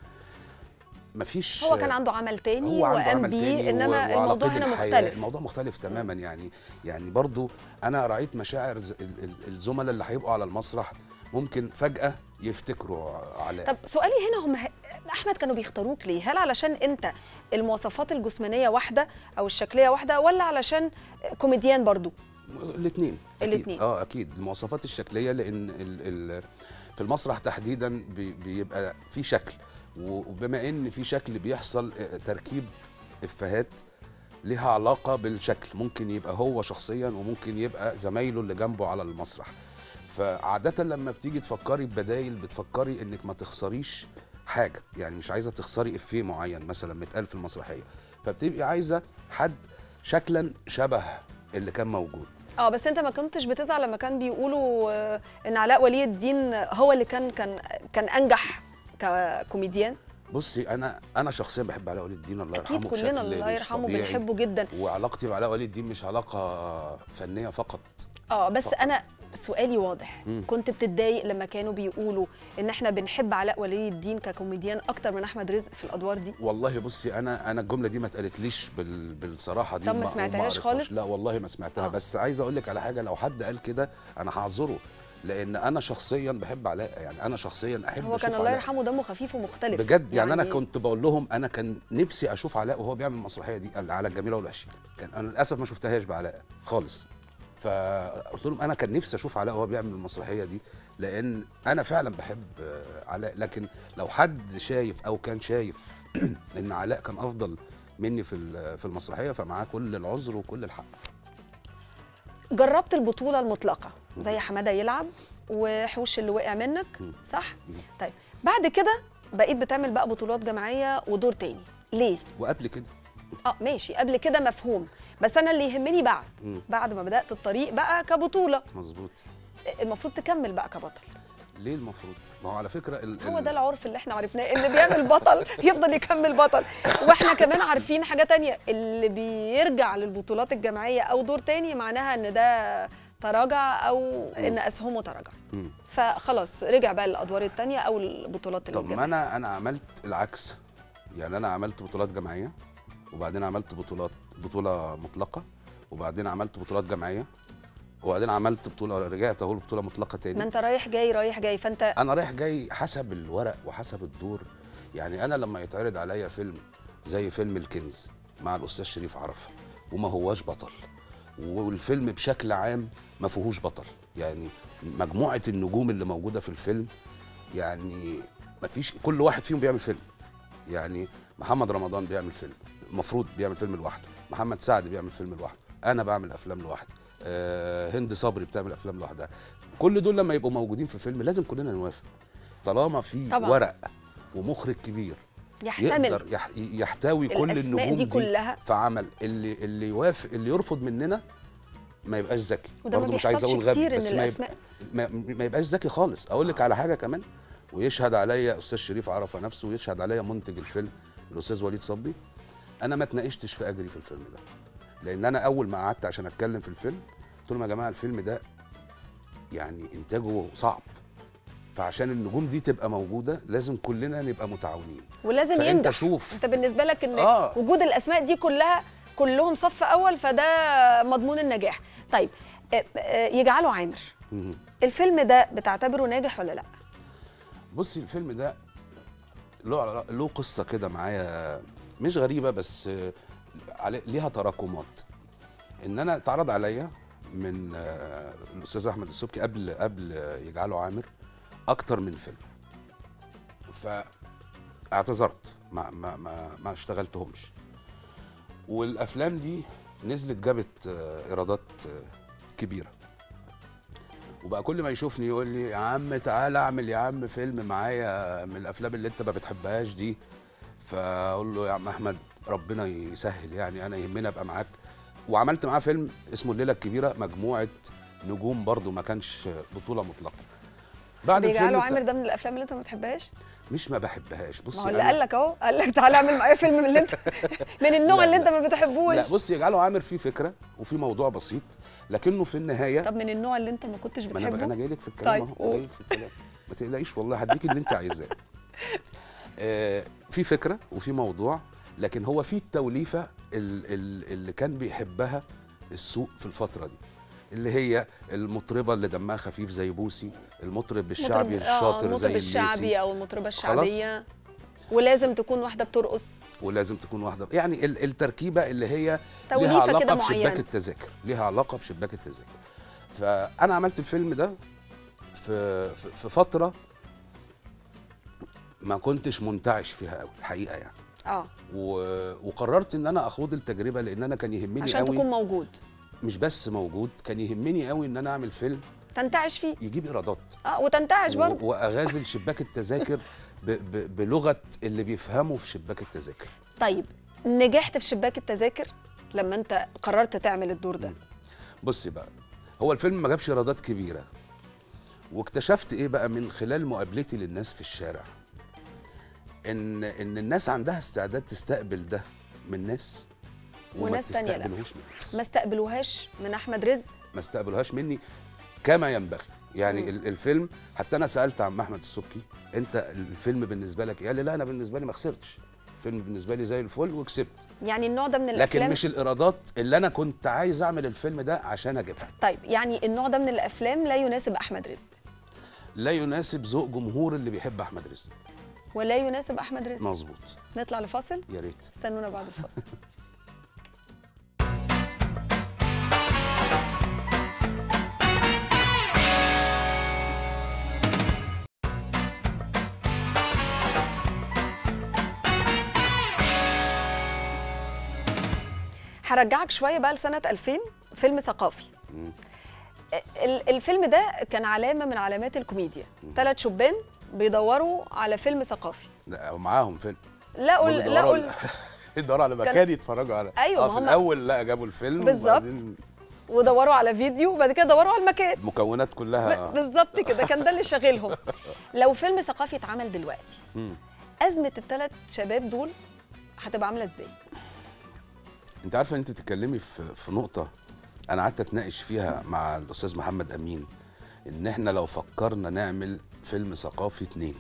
مفيش هو كان عنده عمل تاني هو عنده وقام عمل بيه تاني انما و- وعلى الموضوع قيد هنا الحياة. مختلف الموضوع مختلف تماما يعني يعني برضو انا رايت مشاعر ز- ال- ال- الزملاء اللي هيبقوا على المسرح ممكن فجاه يفتكروا علاء طب سؤالي هنا هم ه- احمد كانوا بيختاروك ليه هل علشان انت المواصفات الجسمانيه واحده او الشكليه واحده ولا علشان كوميديان برضو الاثنين الاتنين. اه اكيد المواصفات الشكليه لان ال ال في المسرح تحديدا بي بيبقى في شكل وبما ان في شكل بيحصل آه، تركيب افيهات ليها علاقه بالشكل ممكن يبقى هو شخصيا وممكن يبقى زمايله اللي جنبه على المسرح فعاده لما بتيجي تفكري ببدايل بتفكري انك ما تخسريش حاجه يعني مش عايزه تخسري افيه معين مثلا متقال في المسرحيه فبتبقي عايزه حد شكلا شبه اللي كان موجود اه بس انت ما كنتش بتزعل لما كان بيقولوا آه، ان علاء ولي الدين هو اللي كان كان كان انجح ككوميديان بصي انا انا شخصيا بحب علاء ولي الدين الله يرحمه اكيد بشكل كلنا الله مش يرحمه طبيعي. بنحبه جدا وعلاقتي بعلاء ولي الدين مش علاقه فنيه فقط اه بس فقط. انا سؤالي واضح مم. كنت بتتضايق لما كانوا بيقولوا ان احنا بنحب علاء ولي الدين ككوميديان اكتر من احمد رزق في الادوار دي والله بصي انا انا الجمله دي ما اتقالتليش بال بالصراحه دي طب ما وما- سمعتهاش وما قريتهاش. خالص؟ لا والله ما سمعتها آه. آه. بس عايز اقول لك على حاجه لو حد قال كده انا هعذره لان انا شخصيا بحب علاء يعني انا شخصيا احب هو أشوف كان الله علاء. يرحمه دمه خفيف ومختلف بجد يعني, انا كنت بقول لهم انا كان نفسي اشوف علاء وهو بيعمل المسرحيه دي على الجميله والوحشين كان انا للاسف ما شفتهاش بعلاء خالص فقلت لهم انا كان نفسي اشوف علاء وهو بيعمل المسرحيه دي لان انا فعلا بحب آه، علاء لكن لو حد شايف او كان شايف ان علاء كان افضل مني في ال- في المسرحيه فمعاه كل العذر وكل الحق جربت البطوله المطلقه زي حماده يلعب وحوش اللي وقع منك مم. صح طيب بعد كده بقيت بتعمل بقى بطولات جماعيه ودور تاني ليه وقبل كده اه ماشي قبل كده مفهوم بس انا اللي يهمني بعد مم. بعد ما بدات الطريق بقى كبطوله مظبوط المفروض تكمل بقى كبطل ليه المفروض ما هو على فكره ال هو ال- ده العرف اللي احنا عرفناه اللي بيعمل بطل يفضل يكمل بطل واحنا كمان عارفين حاجه تانية اللي بيرجع للبطولات الجماعيه او دور تاني معناها ان ده تراجع او ان اسهمه تراجع مم. فخلاص رجع بقى للادوار التانية او البطولات طب ما الجماعيه انا انا عملت العكس يعني انا عملت بطولات جماعيه وبعدين عملت بطولات بطوله مطلقه وبعدين عملت بطولات جماعيه وبعدين عملت بطوله رجعت اهو بطوله مطلقه ما تاني انت رايح جاي رايح جاي فانت انا رايح جاي حسب الورق وحسب الدور يعني انا لما يتعرض عليا فيلم زي فيلم الكنز مع الاستاذ شريف عرفه وما هواش بطل والفيلم بشكل عام ما فيهوش بطل يعني مجموعه النجوم اللي موجوده في الفيلم يعني ما فيش كل واحد فيهم بيعمل فيلم يعني محمد رمضان بيعمل فيلم المفروض بيعمل فيلم لوحده محمد سعد بيعمل فيلم لوحده انا بعمل افلام لوحدي آه هند صبري بتعمل افلام لوحدها كل دول لما يبقوا موجودين في فيلم لازم كلنا نوافق طالما في طبعاً. ورق ومخرج كبير يحتمل يقدر يح يحتوي كل الأسماء النجوم دي دي, كلها. في عمل اللي اللي يوافق اللي يرفض مننا ما يبقاش ذكي وده ما برضه مش عايز بيحصلش اقول غبي كتير إن بس ما, الأسماء- يبقى ما, ما يبقاش ذكي خالص اقول لك على حاجه كمان ويشهد عليا استاذ شريف عرفه نفسه ويشهد عليا منتج الفيلم الاستاذ وليد صبري انا ما اتناقشتش في اجري في الفيلم ده لان انا اول ما قعدت عشان اتكلم في الفيلم قلت لهم يا جماعه الفيلم ده يعني انتاجه صعب فعشان النجوم دي تبقى موجوده لازم كلنا نبقى متعاونين ولازم فأنت ينجح شوف. انت بالنسبه لك ان آه. وجود الاسماء دي كلها كلهم صف اول فده مضمون النجاح طيب آه، آه، يجعله عامر مهم. الفيلم ده بتعتبره ناجح ولا لا بصي الفيلم ده له له قصه كده معايا مش غريبه بس آه، علي- ليها تراكمات ان انا اتعرض عليا من آه، الاستاذ احمد السبكي قبل قبل آه، يجعله عامر اكتر من فيلم فاعتذرت ما ما ما, ما اشتغلتهمش والافلام دي نزلت جابت آه، ايرادات آه، كبيره وبقى كل ما يشوفني يقول لي يا عم تعالى اعمل يا عم فيلم معايا من الافلام اللي انت ما بتحبهاش دي فاقول له يا عم احمد ربنا يسهل يعني انا يهمني ابقى معاك وعملت معاه فيلم اسمه الليله الكبيره مجموعه نجوم برضو ما كانش بطوله مطلقه بعد الفيلم بيجعله بتا- عامر ده من الافلام اللي انت ما بتحبهاش مش ما بحبهاش بصي ما هو اللي أنا- قال لك اهو قال لك تعالى اعمل معايا فيلم من اللي انت من النوع لا، اللي لا. انت ما بتحبوش لا بصي يجعله عامر فيه فكره وفي موضوع بسيط لكنه في النهايه طب من النوع اللي انت ما كنتش ما انا انا بتحبه جاي لك في الكلام طيب، اهو قول. جاي لك في الكلام ما تقلقيش والله هديك اللي انت عايزاه آه، في فكره وفي موضوع لكن هو في التوليفه ال- ال- اللي كان بيحبها السوق في الفتره دي اللي هي المطربه اللي دمها خفيف زي بوسي المطرب الشعبي مطرب- آه، الشاطر المطرب زي الليسي الشعبي او المطربه الشعبيه ولازم تكون واحده بترقص ولازم تكون واحده يعني ال- التركيبه اللي هي توليفة ليها كده علاقه بشباك معينة. التذاكر ليها علاقه بشباك التذاكر فانا عملت الفيلم ده في في- في فتره ما كنتش منتعش فيها قوي الحقيقه يعني اه و- وقررت ان انا اخوض التجربه لان انا كان يهمني عشان قوي تكون موجود مش بس موجود كان يهمني قوي ان انا اعمل فيلم تنتعش فيه يجيب ايرادات اه وتنتعش و- برضه واغازل شباك التذاكر ب- ب- بلغه اللي بيفهموا في شباك التذاكر طيب نجحت في شباك التذاكر لما انت قررت تعمل الدور ده بصي بقى هو الفيلم ما جابش ايرادات كبيره واكتشفت ايه بقى من خلال مقابلتي للناس في الشارع ان ان الناس عندها استعداد تستقبل ده من ناس وما وناس تانية لا. تستقبلهوش من ناس ما استقبلوهاش من احمد رزق ما استقبلوهاش مني كما ينبغي يعني ال- الفيلم حتى انا سالت عم احمد السبكي انت الفيلم بالنسبه لك إيه؟ قال لي لا انا بالنسبه لي ما خسرتش الفيلم بالنسبه لي زي الفل وكسبت يعني النوع ده من لكن الافلام مش الايرادات اللي انا كنت عايز اعمل الفيلم ده عشان اجيبها طيب يعني النوع ده من الافلام لا يناسب احمد رزق لا يناسب ذوق جمهور اللي بيحب احمد رزق ولا يناسب احمد رزق مظبوط نطلع لفاصل يا ريت استنونا بعد الفاصل هرجعك شويه بقى لسنه 2000 فيلم ثقافي مم. ال- الفيلم ده كان علامه من علامات الكوميديا ثلاث شبان بيدوروا على فيلم ثقافي لا ومعاهم فيلم لا هم قول لا بيدوروا قول على- يدوروا على مكان يتفرجوا على أيوة، اه ما في هم- الاول لا جابوا الفيلم بالظبط. وبعدين ودوروا على فيديو وبعد كده دوروا على المكان المكونات كلها ب- بالظبط كده كان ده اللي شاغلهم لو فيلم ثقافي اتعمل دلوقتي مم. ازمه الثلاث شباب دول هتبقى عامله ازاي انت عارفه ان انت بتتكلمي في في نقطه انا قعدت اتناقش فيها مع الاستاذ محمد امين ان احنا لو فكرنا نعمل فيلم ثقافي اتنين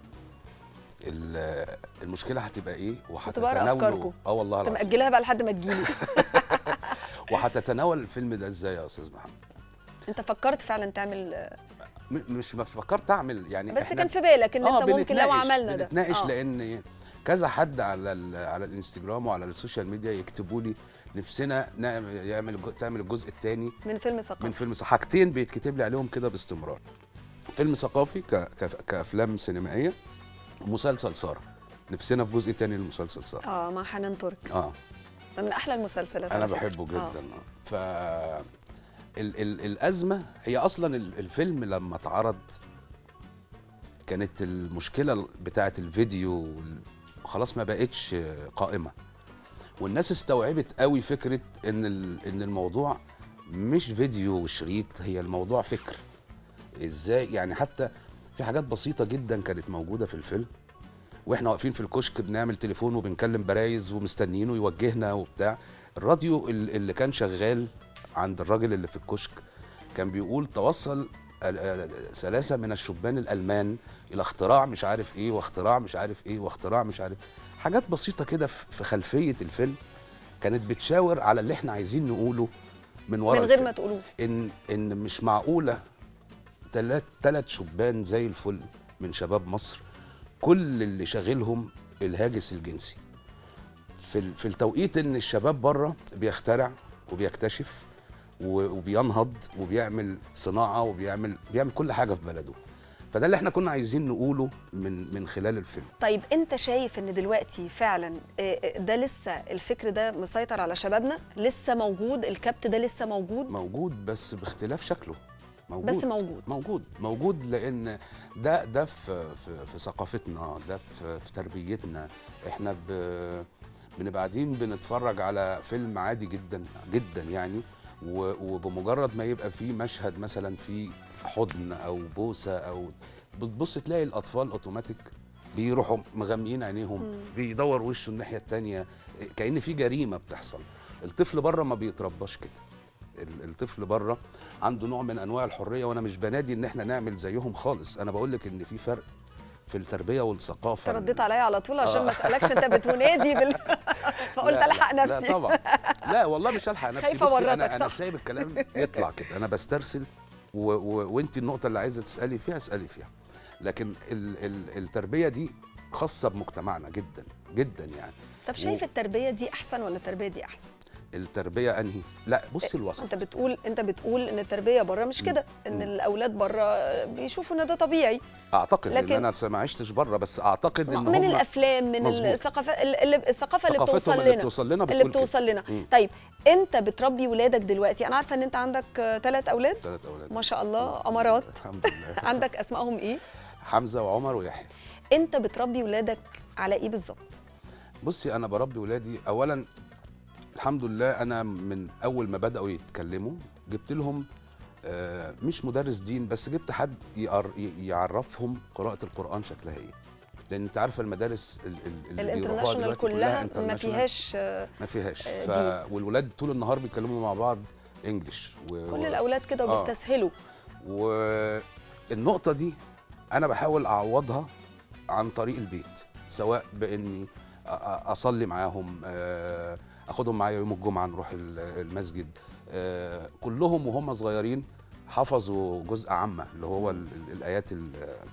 ال- المشكله هتبقى ايه هتبقى أفكاركم. اه والله انت العظيم مأجلها بقى لحد ما تجيلي وهتتناول الفيلم ده ازاي يا استاذ محمد انت فكرت فعلا تعمل م- مش ما فكرت اعمل يعني بس إحنا- كان في بالك ان آه، انت ممكن لو بنتناقش- عملنا ده بنتناقش آه. لان كذا حد على ال- على الانستجرام وعلى السوشيال ميديا يكتبوا لي نفسنا نعمل يعمل الج- تعمل الجزء الثاني من فيلم ثقافي من فيلم حاجتين بيتكتب لي عليهم كده باستمرار فيلم ثقافي ك... ك... كافلام سينمائيه ومسلسل ساره نفسنا في جزء تاني للمسلسل ساره اه مع حنان ترك اه ده من احلى المسلسلات انا على فكرة. بحبه جدا آه. آه. ف ال... ال... الازمه هي اصلا ال- الفيلم لما اتعرض كانت المشكله بتاعه الفيديو وال- خلاص ما بقتش قائمه والناس استوعبت قوي فكره ان ال... ان الموضوع مش فيديو وشريط هي الموضوع فكر ازاي يعني حتى في حاجات بسيطه جدا كانت موجوده في الفيلم واحنا واقفين في الكشك بنعمل تليفون وبنكلم برايز ومستنيينه يوجهنا وبتاع الراديو ال- اللي كان شغال عند الراجل اللي في الكشك كان بيقول توصل ال- ال- ثلاثة من الشبان الألمان إلى اختراع مش عارف إيه واختراع مش عارف إيه واختراع مش عارف حاجات بسيطة كده في في خلفية الفيلم كانت بتشاور على اللي احنا عايزين نقوله من ورا من غير الفيلم. ما تقولوه ان ان مش معقوله ثلاث ثلاث شبان زي الفل من شباب مصر كل اللي شاغلهم الهاجس الجنسي في ال- في التوقيت ان الشباب بره بيخترع وبيكتشف و- وبينهض وبيعمل صناعه وبيعمل بيعمل كل حاجه في بلده فده اللي احنا كنا عايزين نقوله من من خلال الفيلم طيب انت شايف ان دلوقتي فعلا آه، آه، ده لسه الفكر ده مسيطر على شبابنا لسه موجود الكبت ده لسه موجود موجود بس باختلاف شكله موجود بس موجود. موجود موجود لان ده ده في في, في ثقافتنا ده في, في تربيتنا احنا ب بنبقى قاعدين بنتفرج على فيلم عادي جدا جدا يعني و- وبمجرد ما يبقى في مشهد مثلا في حضن او بوسه او بتبص تلاقي الاطفال اوتوماتيك بيروحوا مغميين عينيهم بيدور وشه الناحيه التانية كأن في جريمه بتحصل الطفل بره ما بيترباش كده ال- الطفل بره عنده نوع من انواع الحريه وانا مش بنادي ان احنا نعمل زيهم خالص انا بقول لك ان في فرق في التربيه والثقافه انت رديت عليا على طول عشان آه. ما اسالكش انت بتنادي بال... فقلت لا، الحق لا، نفسي لا طبعا لا والله مش هلحق نفسي خايفة بصي أورطك، انا انا صح؟ سايب الكلام يطلع كده انا بسترسل و- و- وانت النقطه اللي عايزه تسالي فيها اسالي فيها لكن ال ال التربيه دي خاصه بمجتمعنا جدا جدا يعني طب شايف التربيه دي احسن ولا التربيه دي احسن التربيه انهي لا بصي الوسط انت بتقول انت بتقول ان التربيه بره مش كده ان الاولاد بره بيشوفوا ان ده طبيعي اعتقد لكن- ان انا ما عشتش بره بس اعتقد ان من هم الافلام من مظبوط. الثقافه اللي الثقافه اللي ثقافتهم بتوصل اللي لنا بتوصل لنا اللي بتقول كده. بتوصل لنا مم. طيب انت بتربي ولادك دلوقتي انا عارفه ان انت عندك ثلاث اولاد ثلاث اولاد ما شاء الله امارات الحمد لله عندك اسمائهم ايه حمزه وعمر ويحيى انت بتربي ولادك على ايه بالظبط بصي انا بربي ولادي اولا الحمد لله انا من اول ما بداوا يتكلموا جبت لهم آه، مش مدرس دين بس جبت حد يقر- ي- يعرفهم قراءه القران شكلها ايه لان انت عارفه المدارس ال- ال- اللي بيروحوها الانترناشونال دلوقتي كلها ما international. فيهاش آه، ما فيهاش آه، ف... والولاد طول النهار بيتكلموا مع بعض انجلش و... كل الاولاد كده آه. وبيستسهلوا والنقطة دي أنا بحاول أعوضها عن طريق البيت سواء بإني أ- أ- أصلي معاهم آه، أخدهم معايا يوم الجمعة نروح ال- المسجد آه، كلهم وهم صغيرين حفظوا جزء عامة اللي هو ال- ال- الآيات ال-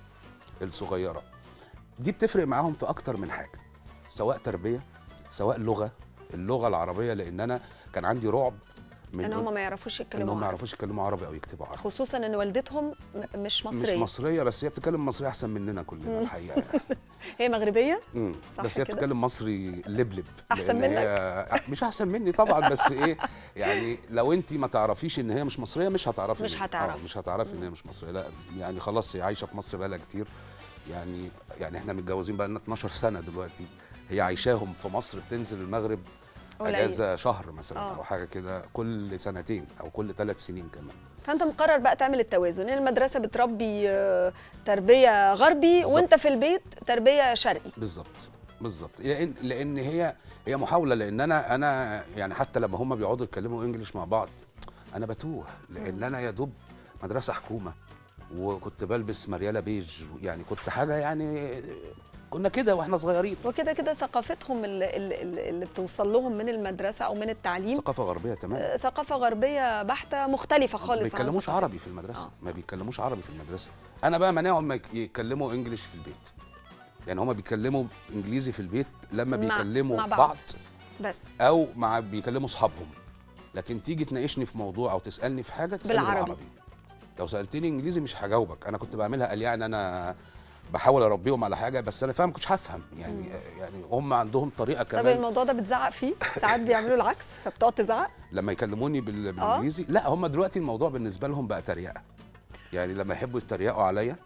الصغيرة دي بتفرق معاهم في أكتر من حاجة سواء تربية سواء لغة اللغة العربية لأن أنا كان عندي رعب من ان هم ما يعرفوش إن يتكلموا هم ما عربي يعرفوش يتكلموا عربي أو يكتبوا عربي خصوصا ان والدتهم م- مش مصريه مش مصريه بس هي بتتكلم مصري احسن مننا كلنا الحقيقه يعني. هي مغربيه مم. صح بس هي كده؟ بتتكلم مصري لبلب أحسن لأن هي مش احسن مني طبعا بس ايه يعني لو انت ما تعرفيش ان هي مش مصريه مش هتعرفي مش إن- هتعرفي. آه مش هتعرفي ان هي مش مصريه لا يعني خلاص هي عايشه في مصر بقالها كتير يعني يعني احنا متجوزين بقى لنا 12 سنه دلوقتي هي عايشاهم في مصر بتنزل المغرب قليل. اجازه شهر مثلا آه. او حاجه كده كل سنتين او كل ثلاث سنين كمان فانت مقرر بقى تعمل التوازن ان المدرسه بتربي آه، تربيه غربي بالظبط. وانت في البيت تربيه شرقي بالظبط بالظبط لان لان هي هي محاوله لان انا انا يعني حتى لما هم بيقعدوا يتكلموا انجليش مع بعض انا بتوه لان انا يا دوب مدرسه حكومه وكنت بلبس مرياله بيج يعني كنت حاجه يعني كنا كده واحنا صغيرين وكده كده ثقافتهم اللي, اللي, اللي بتوصل لهم من المدرسه او من التعليم ثقافه غربيه تمام آه، ثقافه غربيه بحته مختلفه خالص ما عن بيتكلموش ثقافتنا. عربي في المدرسه آه. ما بيتكلموش عربي في المدرسه انا بقى مانعهم ما يك- يتكلموا انجليش في البيت يعني هما بيتكلموا انجليزي في البيت لما مع- بيكلموا مع بعض. بعض بس او مع بيكلموا اصحابهم لكن تيجي تناقشني في موضوع او تسالني في حاجه تسالني بالعربي. بالعربي لو سالتني انجليزي مش هجاوبك انا كنت بعملها قال يعني انا بحاول اربيهم على حاجه بس انا فاهم كنتش هفهم يعني يعني هم عندهم طريقه طب كمان الموضوع ده بتزعق فيه ساعات بيعملوا العكس فبتقعد تزعق لما يكلموني بال- بالانجليزي لا هم دلوقتي الموضوع بالنسبه لهم بقى تريقه يعني لما يحبوا يتريقوا عليا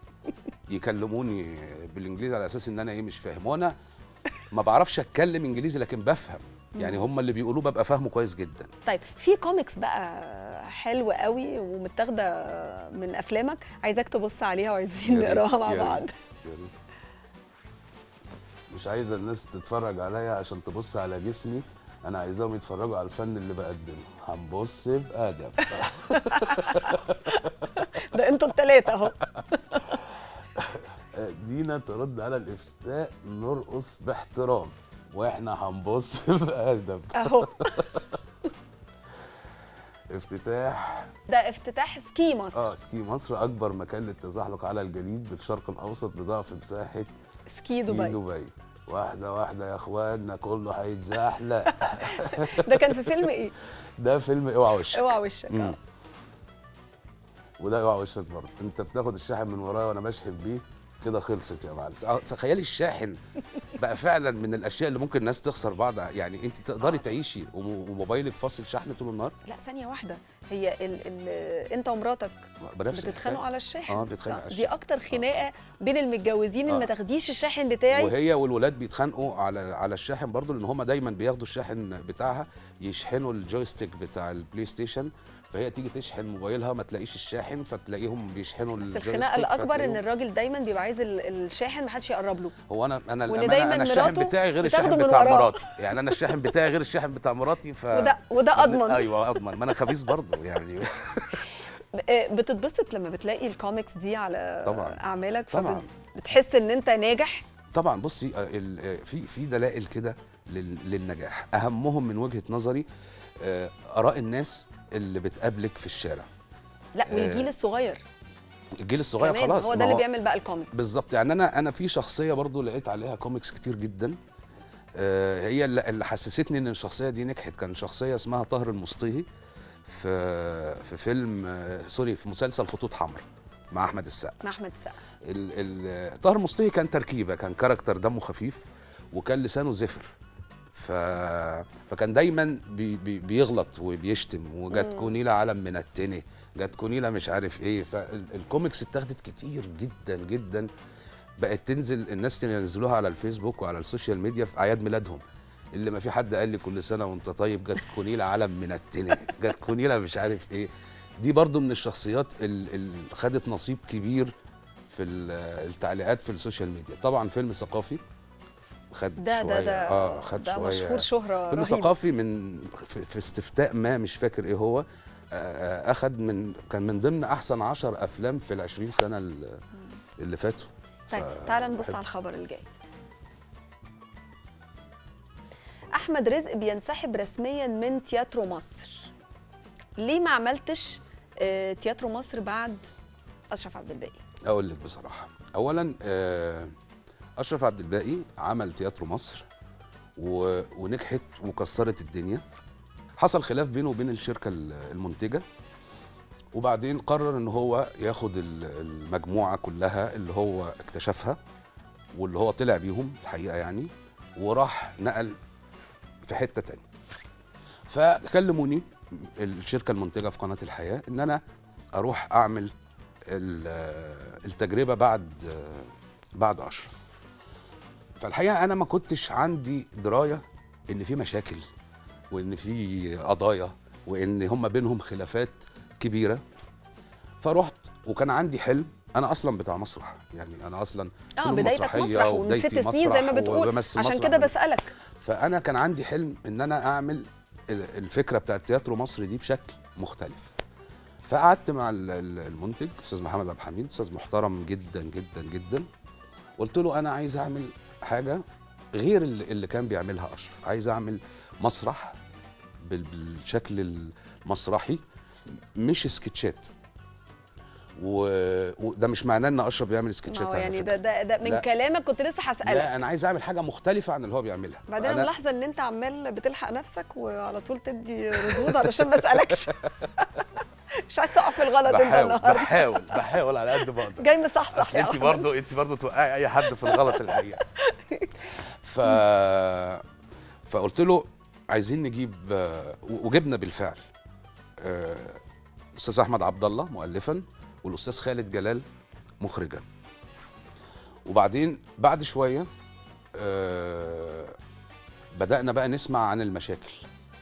يكلموني بالانجليزي على اساس ان انا ايه مش فاهم وانا ما بعرفش اتكلم انجليزي لكن بفهم يعني هم اللي بيقولوه ببقى فاهمه كويس جدا طيب في كوميكس بقى حلوة قوي ومتاخده من افلامك عايزاك تبص عليها وعايزين يا ريت- نقراها مع يا بعض ريت- يا ريت. مش عايزه الناس تتفرج عليا عشان تبص على جسمي انا عايزاهم يتفرجوا على الفن اللي بقدمه هنبص بادب ده انتوا التلاتة اهو دينا ترد على الافتاء نرقص باحترام واحنا هنبص بادب اهو افتتاح ده افتتاح سكي مصر اه سكي مصر اكبر مكان للتزحلق على الجليد بالشرق الاوسط بضعف مساحه سكي سكي دبي دبي واحده واحده يا اخوانا كله هيتزحلق ده كان في فيلم ايه ده فيلم اوعى وشك اوعى وشك مم. اه وده اوعى وشك برضه انت بتاخد الشاحن من ورايا وانا بشحن بيه كده خلصت يا معلم اه، تخيلي الشاحن بقى فعلا من الاشياء اللي ممكن الناس تخسر بعض يعني انت تقدري تعيشي وم- وموبايلك فاصل شحن طول النهار لا ثانية واحدة هي ال ال انت ومراتك بنفس بتتخانقوا الحكاية. على الشاحن اه بتتخانقوا صح؟ على دي الشاحن. اكتر خناقة بين المتجوزين ان آه. ما تاخديش الشاحن بتاعي وهي والولاد بيتخانقوا على على الشاحن برضو لان هم دايما بياخدوا الشاحن بتاعها يشحنوا الجويستيك بتاع البلاي ستيشن فهي تيجي تشحن موبايلها ما تلاقيش الشاحن فتلاقيهم بيشحنوا بس الجويستيك الخناقة الأكبر إن فتلاقيهم- الراجل دايما بيبقى عايز ال- الشاحن محدش يقرب له هو انا انا وإن الأمانة دايماً انا الشاحن مراته بتاعي غير بتاخده الشاحن من بتاع وراه. مراتي يعني انا الشاحن بتاعي غير الشاحن بتاع مراتي ف وده وده أضمن ايوه اضمن ما انا خبيث برضه يعني آه، بتتبسط لما بتلاقي الكوميكس دي على طبعاً. أعمالك طبعاً. بتحس إن أنت ناجح طبعا بصي آه، ال- آه، في في دلائل كده لل- للنجاح اهمهم من وجهه نظري آه، اراء الناس اللي بتقابلك في الشارع لا آه. والجيل الصغير الجيل الصغير كمان خلاص هو ما ده اللي بيعمل بقى الكوميكس بالظبط يعني انا انا في شخصيه برضو لقيت عليها كوميكس كتير جدا آه، هي اللي اللي حسستني ان الشخصيه دي نجحت كان شخصيه اسمها طاهر المصطهي في في فيلم آه، سوري في مسلسل خطوط حمراء مع احمد السقا مع احمد السقا ال- ال- طاهر المصطهي كان تركيبه كان كاركتر دمه خفيف وكان لسانه زفر ف... فكان دايما بي... بي... بيغلط وبيشتم وجت كونيلا علم من التاني جت كونيلا مش عارف ايه فالكوميكس اتاخدت كتير جدا جدا بقت تنزل الناس تنزلوها على الفيسبوك وعلى السوشيال ميديا في اعياد ميلادهم اللي ما في حد قال لي كل سنه وانت طيب جت كونيلا علم من التاني جت كونيلا مش عارف ايه دي برضو من الشخصيات اللي خدت نصيب كبير في ال- التعليقات في السوشيال ميديا طبعا فيلم ثقافي خد ده شويه ده ده اه خد ده شويه مشهور شهره فيلم رهيبة. ثقافي من في, في استفتاء ما مش فاكر ايه هو آه، آه، اخد من كان من ضمن احسن عشر افلام في العشرين سنه ال- اللي فاتوا طيب ف- تعال نبص بحب. على الخبر الجاي احمد رزق بينسحب رسميا من تياترو مصر ليه ما عملتش آه، تياترو مصر بعد اشرف عبد الباقي اقول لك بصراحه اولا آه، اشرف عبد الباقي عمل تياترو مصر و... ونجحت وكسرت الدنيا حصل خلاف بينه وبين الشركه ال- المنتجه وبعدين قرر ان هو ياخد ال- المجموعه كلها اللي هو اكتشفها واللي هو طلع بيهم الحقيقه يعني وراح نقل في حته تانية فكلموني الشركه المنتجه في قناه الحياه ان انا اروح اعمل ال- التجربه بعد بعد اشرف فالحقيقه انا ما كنتش عندي درايه ان في مشاكل وان في قضايا وان هم بينهم خلافات كبيره فرحت وكان عندي حلم انا اصلا بتاع مسرح يعني انا اصلا اه فنون بدايتك مسرحية مسرح ومن وبدايتي ست سنين زي ما مسرح بتقول وبمثل عشان مسرح كده من- بسالك فانا كان عندي حلم ان انا اعمل ال- الفكره بتاعت تياترو مصر دي بشكل مختلف فقعدت مع ال- ال- المنتج استاذ محمد عبد الحميد استاذ محترم جدا جدا جدا قلت له انا عايز اعمل حاجه غير اللي اللي كان بيعملها اشرف عايز اعمل مسرح بال- بالشكل المسرحي مش سكتشات و- وده مش معناه ان اشرف بيعمل ما سكتشات هو على يعني فكرة. ده ده, ده من لا. كلامك كنت لسه هسالك لا انا عايز اعمل حاجه مختلفه عن اللي هو بيعملها بعدين انا فأنا- ملاحظه ان انت عمال بتلحق نفسك وعلى طول تدي ردود علشان ما اسالكش مش عايز تقع في الغلط انت بحاول النهارده بحاول بحاول على قد ما اقدر جاي مصحصح اصل يا انت أحمد. برضه انت برضه توقعي اي حد في الغلط الحقيقه ف فقلت له عايزين نجيب آه، وجبنا بالفعل آه، الاستاذ احمد عبد الله مؤلفا والاستاذ خالد جلال مخرجا وبعدين بعد شويه آه، بدانا بقى نسمع عن المشاكل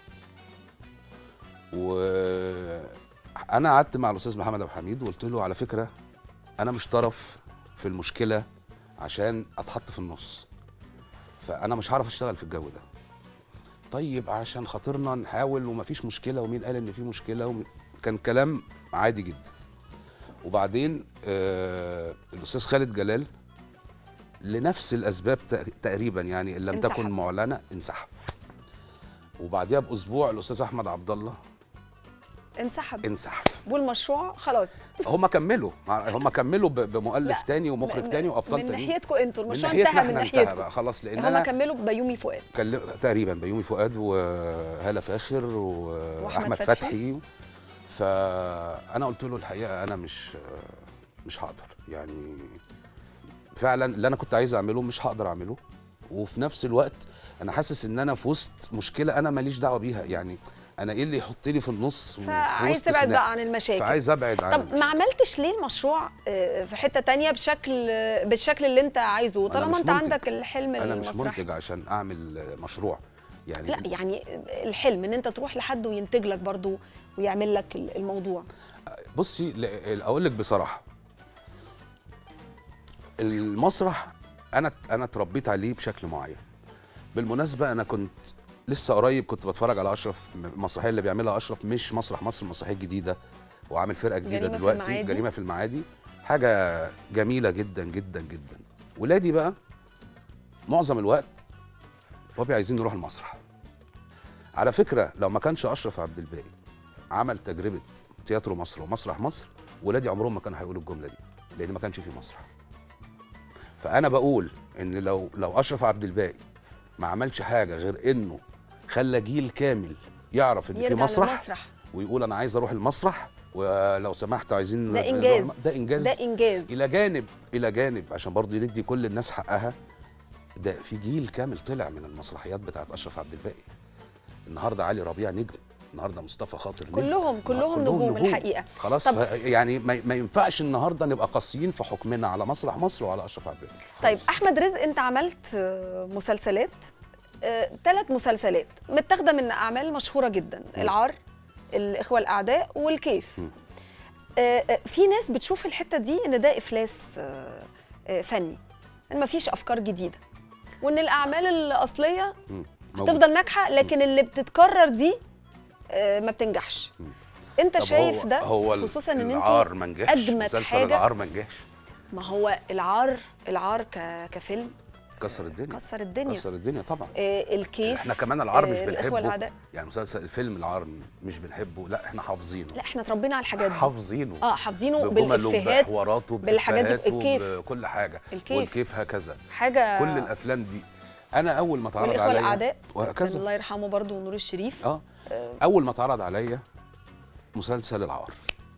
وانا قعدت مع الاستاذ محمد ابو حميد وقلت له على فكره انا مش طرف في المشكله عشان اتحط في النص فانا مش هعرف اشتغل في الجو ده طيب عشان خاطرنا نحاول ومفيش مشكله ومين قال ان في مشكله ومين... كان كلام عادي جدا وبعدين آه الاستاذ خالد جلال لنفس الاسباب تق- تقريبا يعني ان لم انسحب. تكن معلنه انسحب وبعديها باسبوع الاستاذ احمد عبد الله انسحب انسحب والمشروع خلاص هم كملوا هم كملوا ب- بمؤلف لا، تاني ومخرج من- تاني وابطال من تانيين ناحيتكم انتوا من المشروع ناحيتنا انتهى من احنا انتهى ناحيتكم بقى خلاص لان هم انا كملوا بيومي فؤاد كل... تقريبا بيومي فؤاد وهاله فاخر واحمد فتحي. فتحي فانا قلت له الحقيقه انا مش مش هقدر يعني فعلا اللي انا كنت عايز اعمله مش هقدر اعمله وفي نفس الوقت انا حاسس ان انا في وسط مشكله انا ماليش دعوه بيها يعني انا ايه اللي يحطني في النص وفي فعايز وسط تبعد خناق؟ بقى عن المشاكل فعايز ابعد عن طب ما المشاكل. عملتش ليه المشروع آه، في حته تانية بشكل بالشكل اللي انت عايزه أنا طالما مش انت منتج. عندك الحلم انا مش المسرحي منتج عشان اعمل مشروع يعني لا يعني الحلم ان انت تروح لحد وينتج لك برضو ويعمل لك الموضوع بصي ل- اقول لك بصراحه المسرح انا انا اتربيت عليه بشكل معين بالمناسبه انا كنت لسه قريب كنت بتفرج على اشرف المسرحيه اللي بيعملها اشرف مش مسرح مصر المسرحيه الجديده وعامل فرقه جديده جريمة في دلوقتي المعادي. جريمه في المعادي حاجه جميله جدا جدا جدا ولادي بقى معظم الوقت بابي عايزين نروح المسرح على فكره لو ما كانش اشرف عبد الباقي عمل تجربه تياترو مصر ومسرح مصر ولادي عمرهم ما كانوا هيقولوا الجمله دي لان ما كانش في مسرح فانا بقول ان لو لو اشرف عبد الباقي ما عملش حاجه غير انه خلى جيل كامل يعرف ان في يرجع مسرح للمسرح. ويقول انا عايز اروح المسرح ولو سمحت عايزين ده إنجاز. ده انجاز ده انجاز الى جانب الى جانب عشان برضه ندي كل الناس حقها ده في جيل كامل طلع من المسرحيات بتاعت اشرف عبد الباقي النهارده علي ربيع نجم النهارده مصطفى خاطر نجم كلهم- كلهم نجوم الحقيقة. خلاص طب- ف يعني ما, ما ينفعش النهارده نبقى قاسيين في حكمنا على مسرح مصر وعلى اشرف عبد الباقي طيب خلاص. احمد رزق انت عملت آه، مسلسلات ثلاث مسلسلات متاخده من اعمال مشهوره جدا العار الاخوه الاعداء والكيف آه، آه، في ناس بتشوف الحته دي ان ده افلاس آه، آه، فني ان مفيش افكار جديده وان الاعمال الاصليه مم. موجود. هتفضل ناجحه لكن اللي بتتكرر دي آه، ما بتنجحش انت طب شايف هو ده هو ال- خصوصا ان العار انتوا ما نجحش اجمد مسلسل حاجه العار ما نجحش ما هو العار العار ك... كفيلم كسر الدنيا كسر الدنيا كسر الدنيا طبعا آه الكيف احنا كمان العار مش آه، الإخوة بنحبه الأعداء. يعني مسلسل الفيلم العار مش بنحبه لا احنا حافظينه لا احنا اتربينا على الحاجات دي حافظينه اه حافظينه بجمله بالافيهات بحواراته بالحاجات دي بإفيهاته، الكيف بكل حاجه الكيف. والكيف هكذا حاجه كل الافلام دي انا اول ما اتعرض والاخوه عليا الاعداء كان وهكذا الله يرحمه برضو نور الشريف اه اول ما اتعرض عليا مسلسل العار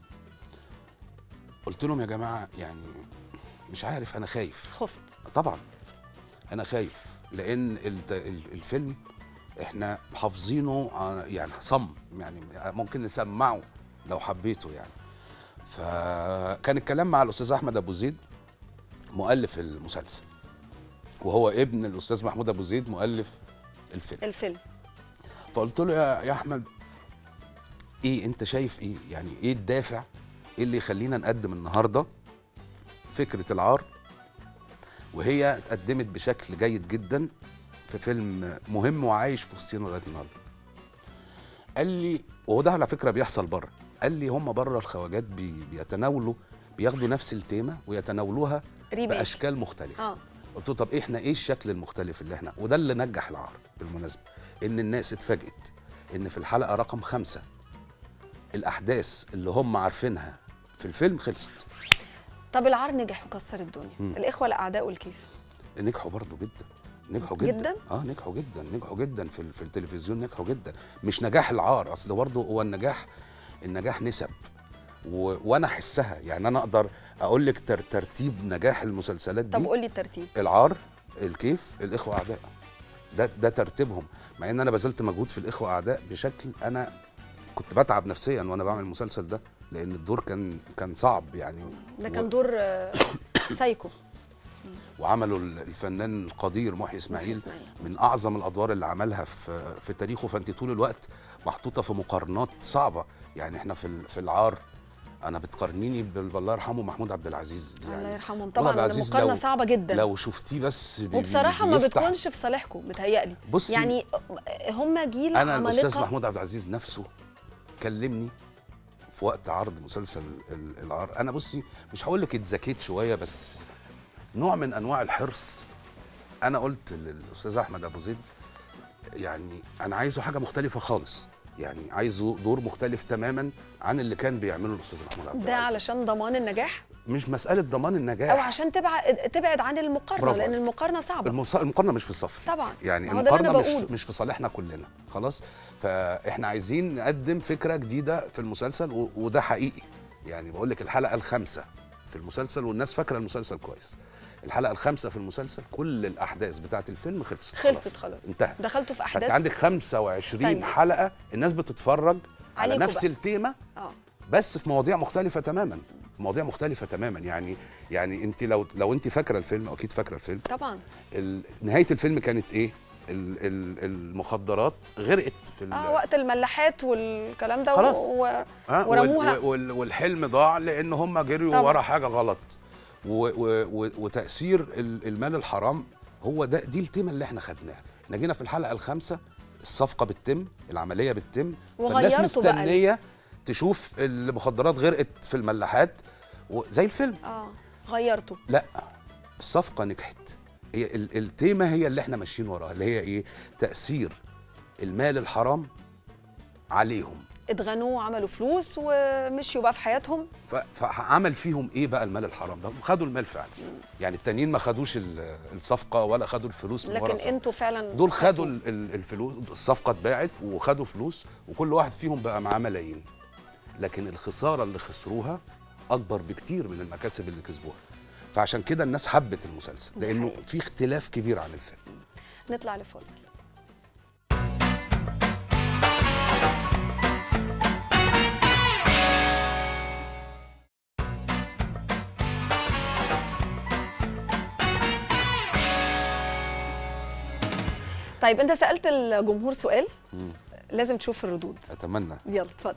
قلت لهم يا جماعه يعني مش عارف انا خايف خفت طبعا انا خايف لان الت- ال- الفيلم احنا حافظينه ع- يعني صم يعني ممكن نسمعه لو حبيته يعني فكان الكلام مع الاستاذ احمد ابو زيد مؤلف المسلسل وهو ابن الاستاذ محمود ابو زيد مؤلف الفيلم الفيلم فقلت له يا, يا احمد ايه انت شايف ايه يعني ايه الدافع ايه اللي يخلينا نقدم النهارده فكره العار وهي اتقدمت بشكل جيد جدا في فيلم مهم وعايش في وسطنا لغايه النهارده قال لي وهو ده على فكره بيحصل بره قال لي هم بره الخواجات بي بيتناولوا بياخدوا نفس التيمه ويتناولوها ريميك. باشكال مختلفه اه قلت له طب احنا ايه الشكل المختلف اللي احنا وده اللي نجح العار بالمناسبه ان الناس اتفاجئت ان في الحلقه رقم خمسة الاحداث اللي هم عارفينها في الفيلم خلصت طب العار نجح وكسر الدنيا الاخوه الاعداء والكيف نجحوا برضو جدا نجحوا جدا, جداً؟ اه نجحوا جدا نجحوا جدا في, ال- في التلفزيون نجحوا جدا مش نجاح العار اصل برضو هو النجاح النجاح نسب و... وانا احسها يعني انا اقدر اقول لك تر... ترتيب نجاح المسلسلات دي طب قول لي الترتيب العار الكيف الاخوه اعداء ده ده ترتيبهم مع ان انا بذلت مجهود في الاخوه اعداء بشكل انا كنت بتعب نفسيا وانا بعمل المسلسل ده لان الدور كان كان صعب يعني ده و- كان دور آه، سايكو وعملوا ال- الفنان القدير محي اسماعيل إسماعيل. من اعظم الادوار اللي عملها في في تاريخه فانت طول الوقت محطوطه في مقارنات صعبه يعني احنا في ال- في العار انا بتقارنيني بال- الله يرحمه محمود عبد العزيز يعني الله يرحمهم محمود طبعا عبد العزيز المقارنه لو- صعبه جدا لو شفتيه بس بي- بي- وبصراحه ما بيفتح- بتكونش في صالحكم متهيألي بصي، يعني هم جيل انا الاستاذ عمالقه محمود عبد العزيز نفسه كلمني في وقت عرض مسلسل ال- العار انا بصي مش هقول لك اتزكيت شويه بس نوع من انواع الحرص انا قلت للاستاذ احمد ابو زيد يعني انا عايزه حاجه مختلفه خالص يعني عايزه دور مختلف تماما عن اللي كان بيعمله الاستاذ محمود عبد ده العزيز علشان ضمان النجاح مش مساله ضمان النجاح او عشان تبعد تبعد عن المقارنه برافو لان عليك. المقارنه صعبه المص... المقارنه مش في الصف طبعا. يعني ما هو ده اللي المقارنه أنا مش بقوله. مش في صالحنا كلنا خلاص فاحنا عايزين نقدم فكره جديده في المسلسل و... وده حقيقي يعني بقول لك الحلقه الخامسه في المسلسل والناس فاكره المسلسل كويس الحلقه الخامسه في المسلسل كل الاحداث بتاعه الفيلم خلصت خلصت خلاص. انتهى دخلتوا في فانت احداث عندك 25 تانية. حلقه الناس بتتفرج على عليكوا نفس بقى. التيمه اه بس في مواضيع مختلفة تماما في مواضيع مختلفة تماما يعني يعني انت لو لو انت فاكرة الفيلم اكيد فاكرة الفيلم طبعا ال- نهاية الفيلم كانت ايه؟ ال- ال- المخدرات غرقت في ال- اه وقت الملاحات والكلام ده خلاص. و... و... آه، ورموها. وال- وال- والحلم ضاع لان هم جريوا طبعاً. ورا حاجة غلط و و و وتأثير ال- المال الحرام هو ده دي التيمة اللي احنا خدناها احنا جينا في الحلقة الخامسة الصفقة بتتم العملية بتتم فالناس وغيرتوا بقى مستنية تشوف المخدرات غرقت في الملاحات و- زي الفيلم اه غيرته لا الصفقة نجحت هي ال- التيمة هي اللي احنا ماشيين وراها اللي هي ايه تأثير المال الحرام عليهم اتغنوا وعملوا فلوس ومشيوا بقى في حياتهم ف- فعمل فيهم ايه بقى المال الحرام ده خدوا المال فعلا يعني التانيين ما خدوش ال- الصفقه ولا خدوا الفلوس من ورا لكن الصفقة. انتوا فعلا دول خدوا ال- ال- الفلوس الصفقه اتباعت وخدوا فلوس وكل واحد فيهم بقى معاه ملايين لكن الخساره اللي خسروها اكبر بكتير من المكاسب اللي كسبوها فعشان كده الناس حبت المسلسل دي لانه حقيقة. في اختلاف كبير عن الفيلم نطلع لفاصل طيب انت سالت الجمهور سؤال لازم تشوف الردود اتمنى يلا اتفضل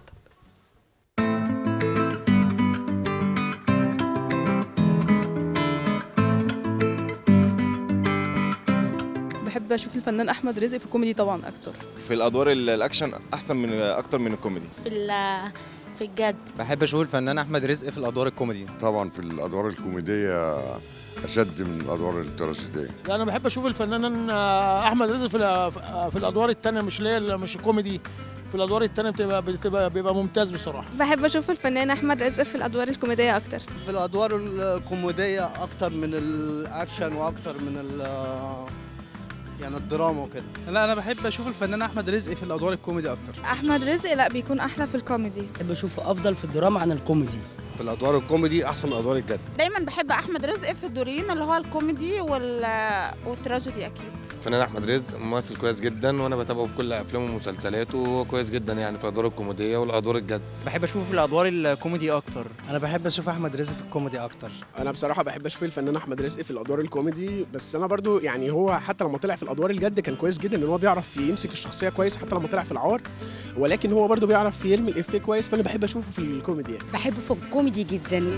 بحب اشوف الفنان احمد رزق في الكوميدي طبعا اكتر في الادوار ال- الاكشن احسن من اكتر من الكوميدي في ال- في الجد بحب اشوف الفنان احمد رزق في الادوار الكوميدي طبعا في الادوار الكوميديه اشد من الادوار التراجيديه لا انا بحب اشوف الفنان آه، احمد رزق في ال- في الادوار التانية مش اللي هي مش الكوميدي في الادوار التانية بتبقى بتبقى بيبقى ممتاز بصراحه بحب اشوف الفنان احمد رزق في الادوار الكوميديه اكتر في الادوار الكوميديه اكتر من الاكشن واكتر من ال يعني الدراما وكده لا انا بحب اشوف الفنان احمد رزق في الادوار الكوميدي اكتر احمد رزق لا بيكون احلى في الكوميدي بحب اشوفه افضل في الدراما عن الكوميدي في الادوار الكوميدي احسن من الادوار الجد دايما بحب احمد رزق في الدورين اللي هو الكوميدي وال... والتراجيدي اكيد الفنان احمد رزق ممثل كويس جدا وانا بتابعه في كل افلامه ومسلسلاته وهو كويس جدا يعني في الادوار الكوميديه والادوار الجد بحب اشوفه في الادوار الكوميدي اكتر انا بحب اشوف احمد رزق في الكوميدي اكتر انا بصراحه بحب اشوف الفنان احمد رزق في الادوار الكوميدي بس انا برضو يعني هو حتى لما طلع في الادوار الجد كان كويس جدا ان هو بيعرف يمسك الشخصيه كويس حتى لما طلع في العار ولكن هو برضو بيعرف يرمي الافيه كويس فانا بحب اشوفه في الكوميدي يعني. بحبه في الكوميدي جدا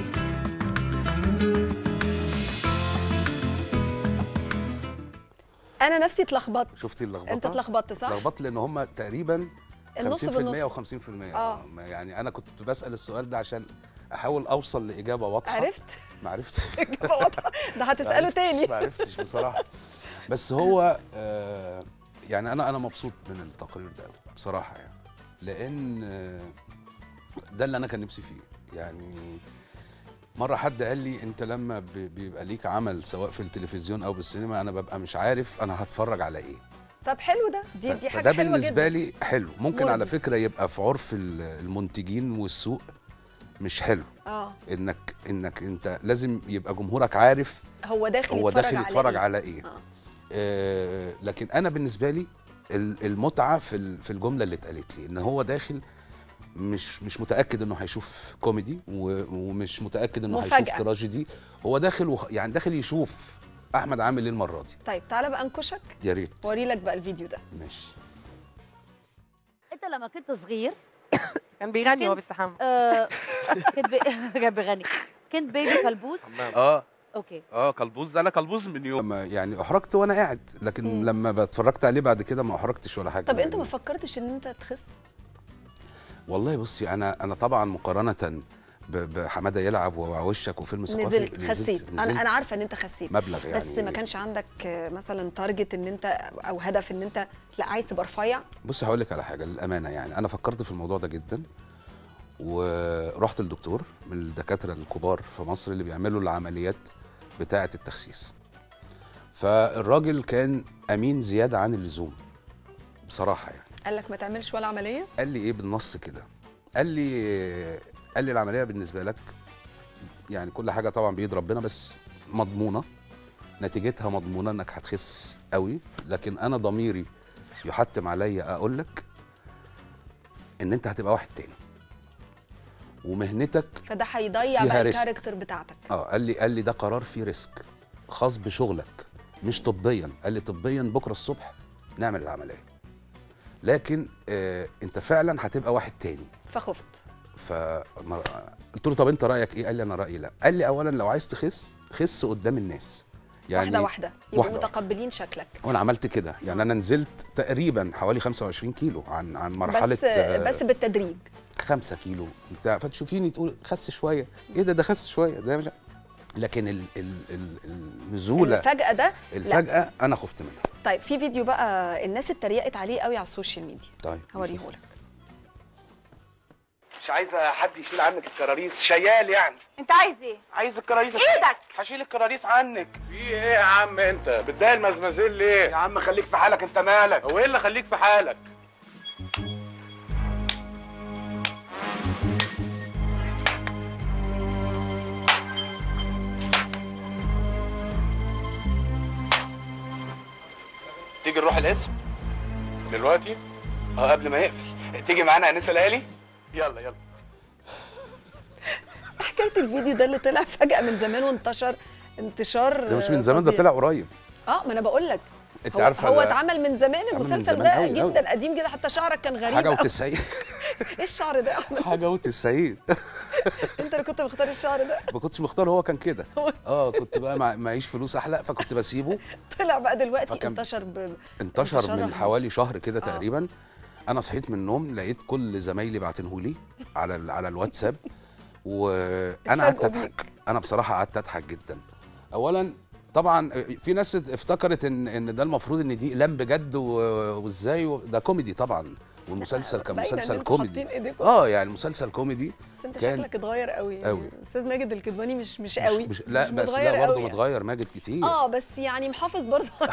انا نفسي اتلخبطت شفتي اللخبطه انت اتلخبطت صح اتلخبطت لان هم تقريبا 50% النص بالنص و50% آه. يعني انا كنت بسال السؤال ده عشان احاول اوصل لاجابه واضحه عرفت ما عرفتش إجابة واضحة. ده ما هتساله عرفتش- تاني ما عرفتش بصراحه بس هو آه يعني انا انا مبسوط من التقرير ده أوي بصراحه يعني لان آه، ده اللي انا كان نفسي فيه يعني مره حد قال لي انت لما ب- بيبقى ليك عمل سواء في التلفزيون او بالسينما انا ببقى مش عارف انا هتفرج على ايه طب حلو ده دي ف- دي حاجه فده حلوه بالنسبه جدا لي حلو ممكن مرضي. على فكره يبقى في عرف ال- المنتجين والسوق مش حلو اه انك انك انت لازم يبقى جمهورك عارف هو داخل هو يتفرج داخل على يتفرج إيه؟ على ايه آه. آه لكن انا بالنسبه لي ال- المتعه في ال- في الجمله اللي اتقالت لي ان هو داخل مش مش متاكد انه هيشوف كوميدي و- ومش متاكد انه هيشوف مفاجأة. تراجيدي هو داخل وخ... يعني داخل يشوف احمد عامل ايه المره دي طيب تعالى بقى انكشك يا ريت وري لك بقى الفيديو ده ماشي انت لما كنت صغير كان بيغني هو بالسحام آه كنت بي... كان بيغني كنت بيبي كلبوس اه اوكي اه كلبوز ده انا كلبوز من يوم لما يعني احرجت وانا قاعد لكن لما اتفرجت عليه بعد كده ما احرجتش ولا حاجه طب انت يعني ما فكرتش ان انت تخس والله بصي انا انا طبعا مقارنه ب- بحماده يلعب ووشك وفيلم ثقافي نزلت خسيت انا نزلت انا عارفه ان انت خسيت مبلغ يعني بس ما كانش عندك آه، مثلا تارجت ان انت او هدف ان انت لا عايز تبقى رفيع بص هقول لك على حاجه للامانه يعني انا فكرت في الموضوع ده جدا ورحت للدكتور من الدكاتره الكبار في مصر اللي بيعملوا العمليات بتاعه التخسيس فالراجل كان امين زياده عن اللزوم بصراحه يعني قال لك ما تعملش ولا عمليه قال لي ايه بالنص كده قال لي قال لي العمليه بالنسبه لك يعني كل حاجه طبعا بيد ربنا بس مضمونه نتيجتها مضمونه انك هتخس قوي لكن انا ضميري يحتم عليا اقول لك ان انت هتبقى واحد تاني ومهنتك فده هيضيع فيها بقى ريسك. الكاركتر بتاعتك اه قال لي قال لي ده قرار فيه ريسك خاص بشغلك مش طبيا قال لي طبيا بكره الصبح نعمل العمليه لكن آه انت فعلا هتبقى واحد تاني فخفت ف قلت له طب انت رايك ايه قال لي انا رايي لا قال لي اولا لو عايز تخس خس قدام الناس يعني واحده واحده يبقوا واحدة واحدة. متقبلين شكلك وانا عملت كده يعني انا نزلت تقريبا حوالي 25 كيلو عن عن مرحله بس آه، بس بالتدريج 5 كيلو بتاع فتشوفيني تقول خس شويه ايه ده ده خس شويه ده مش لكن ال ال ال النزوله الفجأة ده لا. الفجأة أنا خفت منها طيب في فيديو بقى الناس اتريقت عليه قوي على السوشيال ميديا طيب هوريه نشوف. لك مش عايزه حد يشيل عنك الكراريس شيال يعني انت عايز ايه عايز الكراريس ايدك هشيل الكراريس عنك في ايه يا عم انت بتضايق المزمزين ليه يا عم خليك في حالك انت مالك هو ايه اللي خليك في حالك تيجي نروح القسم دلوقتي اه قبل ما يقفل تيجي معانا انسه ليالي يلا يلا حكايه الفيديو ده اللي طلع فجاه من زمان وانتشر انتشار ده مش من زمان ده فظيع. طلع قريب اه ما انا بقول لك انت هو, عارفه هو ال- اتعمل من زمان من المسلسل زمان ده أوي أوي. جدا قديم كده حتى شعرك كان غريب حاجه أوي. و90 ايه الشعر ده يا احمد حاجه و90 انت اللي كنت مختار الشعر ده ما كنتش مختار هو كان كده اه كنت بقى مع- معيش فلوس احلق فكنت بسيبه طلع بقى دلوقتي فكان- انتشر ب... انتشر من رهيب. حوالي شهر كده آه. تقريبا انا صحيت من النوم لقيت كل زمايلي باعتينه لي على ال- على الواتساب وانا قعدت اتفاجئوا اضحك انا بصراحه قعدت اضحك جدا اولا طبعا في ناس افتكرت ان ان ده المفروض ان دي اقلام بجد و- وازاي و- ده كوميدي طبعا والمسلسل كان باينة إن مسلسل انتوا كوميدي حاطين إيديكم. اه يعني مسلسل كوميدي بس انت كان- شكلك اتغير قوي يعني قوي. استاذ ماجد الكدواني مش مش مش- قوي مش لا مش بس متغير لا برضه قوي. متغير ماجد كتير اه بس يعني محافظ برضه على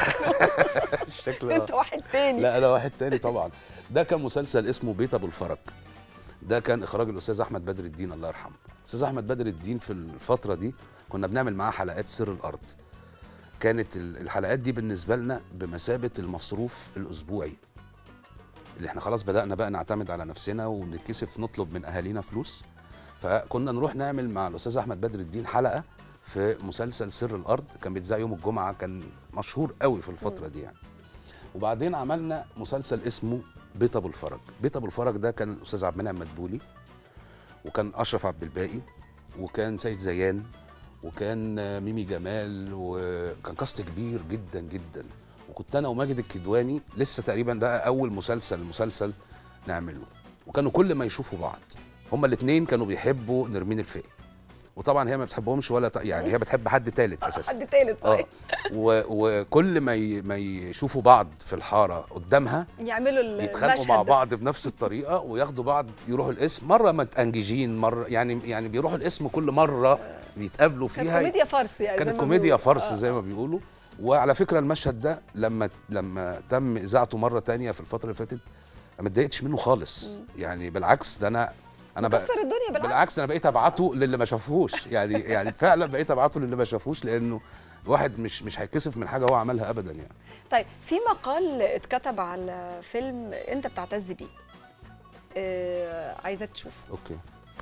الشكل انت واحد تاني لا انا واحد تاني طبعا ده كان مسلسل اسمه بيت ابو الفرج ده كان اخراج الاستاذ احمد بدر الدين الله يرحمه الاستاذ احمد بدر الدين في الفتره دي كنا بنعمل معاه حلقات سر الارض كانت ال- الحلقات دي بالنسبه لنا بمثابه المصروف الاسبوعي اللي احنا خلاص بدانا بقى نعتمد على نفسنا ونتكسف نطلب من اهالينا فلوس فكنا نروح نعمل مع الاستاذ احمد بدر الدين حلقه في مسلسل سر الارض كان بيتذاع يوم الجمعه كان مشهور قوي في الفتره دي يعني وبعدين عملنا مسلسل اسمه بيت ابو الفرج بيت ابو الفرج ده كان الاستاذ عبد المنعم مدبولي وكان اشرف عبد الباقي وكان سيد زيان وكان آه، ميمي جمال وكان كاست كبير جدا جدا وكنت انا وماجد الكدواني لسه تقريبا ده اول مسلسل مسلسل نعمله وكانوا كل ما يشوفوا بعض هما الاثنين كانوا بيحبوا نرمين الفقي وطبعا هي ما بتحبهمش ولا ط- يعني هي بتحب حد ثالث اساسا حد تالت اه صحيح و- وكل ما ي- ما يشوفوا بعض في الحاره قدامها يعملوا المشهد يتخانقوا مع ده. بعض بنفس الطريقه وياخدوا بعض يروحوا القسم مره متانججين مره يعني يعني بيروحوا القسم كل مره بيتقابلوا كان فيها كوميديا فرس يعني زي كانت ما كوميديا بيقولوا. فرس آه. زي ما بيقولوا وعلى فكره المشهد ده لما لما تم اذاعته مره تانية في الفتره اللي فاتت ما اتضايقتش منه خالص يعني بالعكس ده انا انا بقى كسر الدنيا بالعكس بالعكس انا بقيت ابعته للي ما شافوش يعني يعني فعلا بقيت ابعته للي ما شافوش لانه الواحد مش مش هيتكسف من حاجه هو عملها ابدا يعني طيب في مقال اتكتب على فيلم انت بتعتز بيه آه عايزاك تشوفه اوكي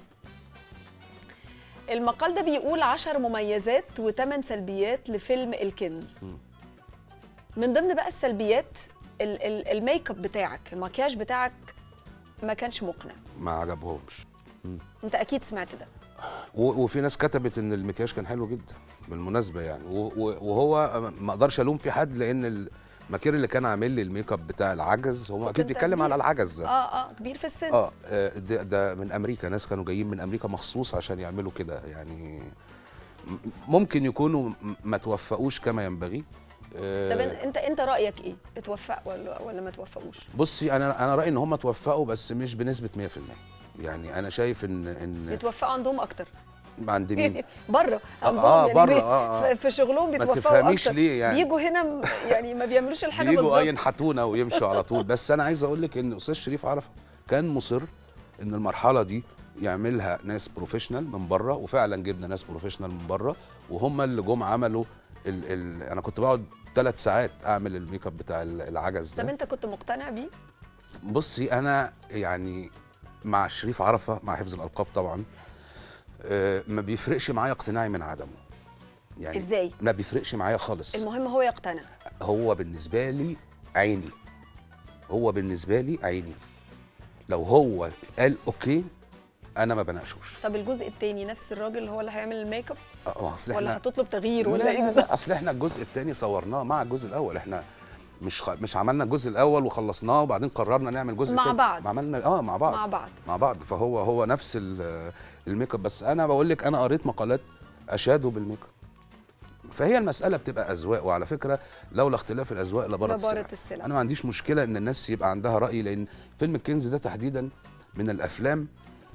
المقال ده بيقول عشر مميزات وثمان سلبيات لفيلم الكنز من ضمن بقى السلبيات ال- ال- الميك اب بتاعك المكياج بتاعك ما كانش مقنع ما عجبهمش انت اكيد سمعت ده و- وفي ناس كتبت ان المكياج كان حلو جدا بالمناسبه يعني و- و- وهو ما اقدرش الوم في حد لان المكير اللي كان عامل لي الميك اب بتاع العجز هو اكيد كنت بيتكلم كبير. على العجز ده اه اه كبير في السن اه آه، ده, ده من امريكا ناس كانوا جايين من امريكا مخصوص عشان يعملوا كده يعني م- ممكن يكونوا م- ما توفقوش كما ينبغي آه، طب انت انت رايك ايه اتوفق ولا ولا ما توفقوش بصي انا انا رايي ان هم توفقوا بس مش بنسبه 100% يعني انا شايف ان ان يتوفقوا عندهم اكتر عند مين بره آه، عندهم آه، يعني بره، بي- آه، آه. في- في شغلهم ما بيتوفقوا تفهميش اكتر ليه يعني. بيجوا هنا م- يعني ما بيعملوش الحاجه بيجوا اه بالظبط ينحتونا ويمشوا على طول بس انا عايز اقول لك ان الاستاذ شريف عرفه كان مصر ان المرحله دي يعملها ناس بروفيشنال من بره وفعلا جبنا ناس بروفيشنال من بره وهم اللي جم عملوا ال ال انا كنت بقعد ثلاث ساعات اعمل الميك اب بتاع ال- العجز طب ده انت كنت مقتنع بيه بصي انا يعني مع شريف عرفه مع حفظ الالقاب طبعا آه، ما بيفرقش معايا اقتناعي من عدمه يعني ازاي ما بيفرقش معايا خالص المهم هو يقتنع هو بالنسبه لي عيني هو بالنسبه لي عيني لو هو قال اوكي انا ما بناقشوش طب الجزء الثاني نفس الراجل هو اللي هيعمل الميك اب اه اصل ولا احنا هتطلب تغيير لا ولا لا ايه لا بالظبط اصل احنا الجزء الثاني صورناه مع الجزء الاول احنا مش خ... مش عملنا الجزء الاول وخلصناه وبعدين قررنا نعمل جزء مع تاني. بعض. عملنا اه مع بعض مع بعض مع بعض فهو هو نفس ال- الميك اب بس انا بقول لك انا قريت مقالات اشادوا بالميك اب فهي المساله بتبقى اذواق وعلى فكره لولا اختلاف الاذواق لبارت لبارت السلع السلع. انا ما عنديش مشكله ان الناس يبقى عندها راي لان فيلم الكنز ده تحديدا من الافلام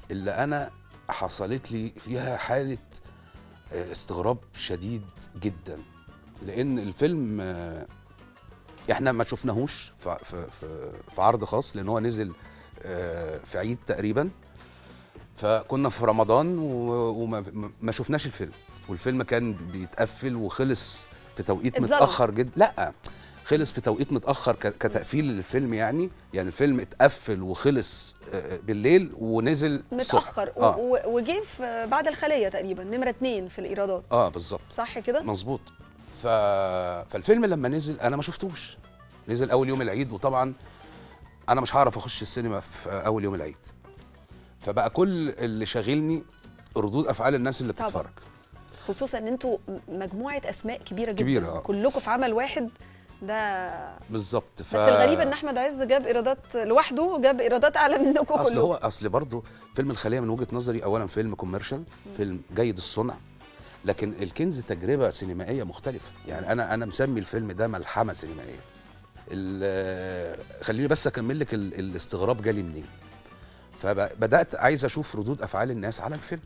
اللي انا حصلت لي فيها حاله آه، استغراب شديد جدا لان الفيلم آه، احنا ما شفناهوش في في في, في عرض خاص لان هو نزل آه، في عيد تقريبا فكنا في رمضان و- وما ما- ما شفناش الفيلم والفيلم كان بيتقفل وخلص في توقيت اتظلم. متاخر جدا لا خلص في توقيت متاخر ك- كتقفيل للفيلم يعني يعني الفيلم اتقفل وخلص آه، بالليل ونزل الصبح متاخر و- اه, و- وجه في بعد الخليه تقريبا نمره اتنين في الايرادات آه بالظبط صح كده مظبوط ف... فالفيلم لما نزل انا ما شفتوش نزل اول يوم العيد وطبعا انا مش هعرف اخش السينما في اول يوم العيد فبقى كل اللي شاغلني ردود افعال الناس اللي طبعاً. بتتفرج خصوصا ان انتوا م- مجموعه اسماء كبيره جدا كبيرة، آه. كلكم في عمل واحد ده بالظبط ف... بس الغريب ان احمد عز جاب ايرادات لوحده جاب ايرادات اعلى منكم اصل كلكم هو اصل برضه فيلم الخليه من وجهه نظري اولا فيلم كوميرشال فيلم جيد الصنع لكن الكنز تجربه سينمائيه مختلفه يعني انا انا مسمي الفيلم ده ملحمه سينمائيه ال- خليني بس اكمل لك ال- الاستغراب جالي منين فبدات عايز اشوف ردود افعال الناس على الفيلم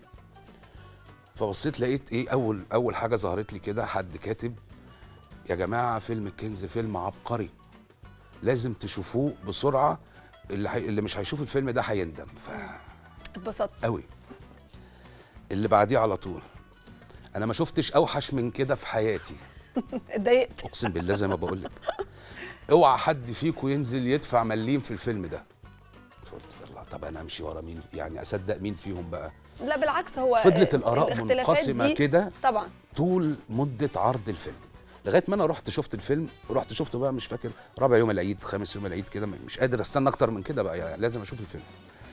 فبصيت لقيت ايه اول اول حاجه ظهرت لي كده حد كاتب يا جماعه فيلم الكنز فيلم عبقري لازم تشوفوه بسرعه اللي, حي... اللي مش هيشوف الفيلم ده هيندم ف اتبسطت قوي اللي بعديه على طول انا ما شفتش اوحش من كده في حياتي اتضايقت اقسم بالله زي ما بقول لك اوعى حد فيكم ينزل يدفع مليم في الفيلم ده قلت الله طب انا امشي ورا مين يعني اصدق مين فيهم بقى لا بالعكس هو فضلت الآراء الاختلافات منقسمة دي كده. طبعا طول مده عرض الفيلم لغايه ما انا رحت شفت الفيلم رحت شفته بقى مش فاكر رابع يوم العيد خامس يوم العيد كده مش قادر استنى اكتر من كده بقى يعني لازم اشوف الفيلم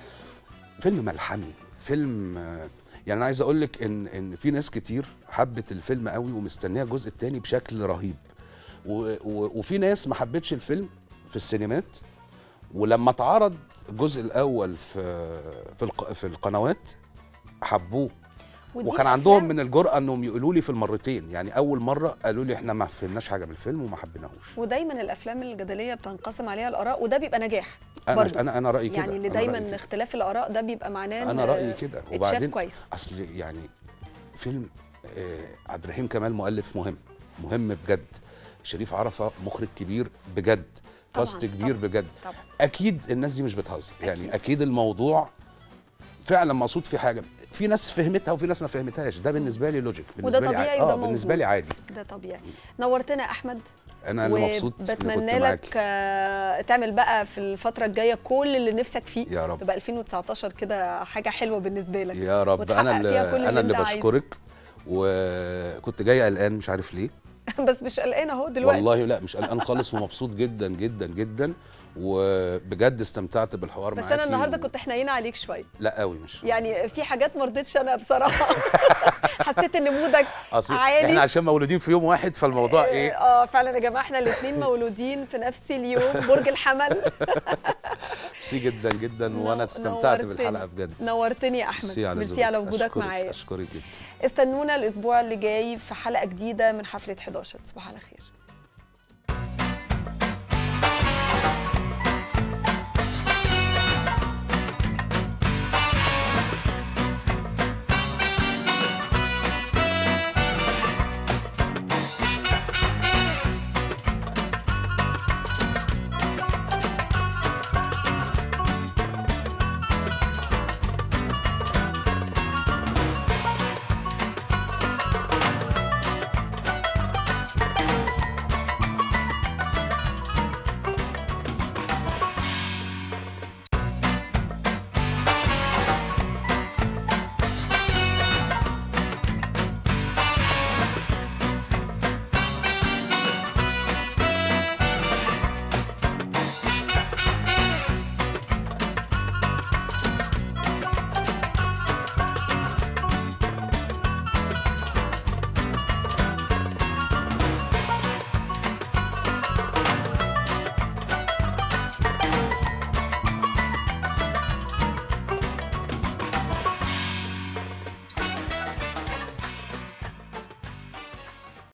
فيلم ملحمي فيلم آه، يعني انا عايز اقول لك ان ان في ناس كتير حبت الفيلم قوي ومستنيه الجزء الثاني بشكل رهيب و و وفي ناس ما حبتش الفيلم في السينمات ولما اتعرض الجزء الاول في في الق- في القنوات حبوه ودي وكان أفلام- عندهم من الجرأة انهم يقولوا لي في المرتين يعني اول مرة قالوا لي احنا ما فهمناش حاجة من الفيلم وما حبيناهوش ودايما الافلام الجدليه بتنقسم عليها الاراء وده بيبقى نجاح انا برضو. انا انا رأيي كده يعني اللي أنا رأيي دايما كده. اختلاف الاراء ده بيبقى معناه إن انا رايي كده اتشاف وبعدين كويس اصل يعني فيلم آه، عبد الرحيم كمال مؤلف مهم مهم بجد شريف عرفه مخرج كبير بجد طبعاً، كاست كبير طبعاً، بجد طبعاً. اكيد الناس دي مش بتهزر يعني اكيد الموضوع فعلا مقصود في حاجه في ناس فهمتها وفي ناس ما فهمتهاش ده بالنسبه لي لوجيك بالنسبه لي طبيعي عادي. وده اه بالنسبه موجود. لي عادي ده طبيعي نورتنا يا احمد انا اللي مبسوط إني كنت بتمنى لك معاكي. آه، تعمل بقى في الفتره الجايه كل اللي نفسك فيه يا رب. تبقى 2019 كده حاجه حلوه بالنسبه لك يا رب وتحقق انا اللي فيها كل انا اللي انت عايزه. بشكرك وكنت جاي قلقان مش عارف ليه بس مش قلقانه اهو دلوقتي والله لا مش قلقان خالص ومبسوط جدا جدا جدا وبجد استمتعت بالحوار بس معاكي انا النهارده و- كنت حنينه عليك شويه لا قوي مش يعني في حاجات ما رضيتش انا بصراحه حسيت ان مودك اصل عالي احنا عشان مولودين في يوم واحد فالموضوع ايه اه فعلا يا جماعه احنا الاثنين مولودين في نفس اليوم برج الحمل ميرسي جدا جدا وانا استمتعت نورتني. بالحلقه بجد نورتني يا احمد ميرسي على ميرسي ذوقك. على وجودك أشكرك- معايا اشكرك جدا استنونا الاسبوع اللي جاي في حلقه جديده من حفله 11 تصبحوا على خير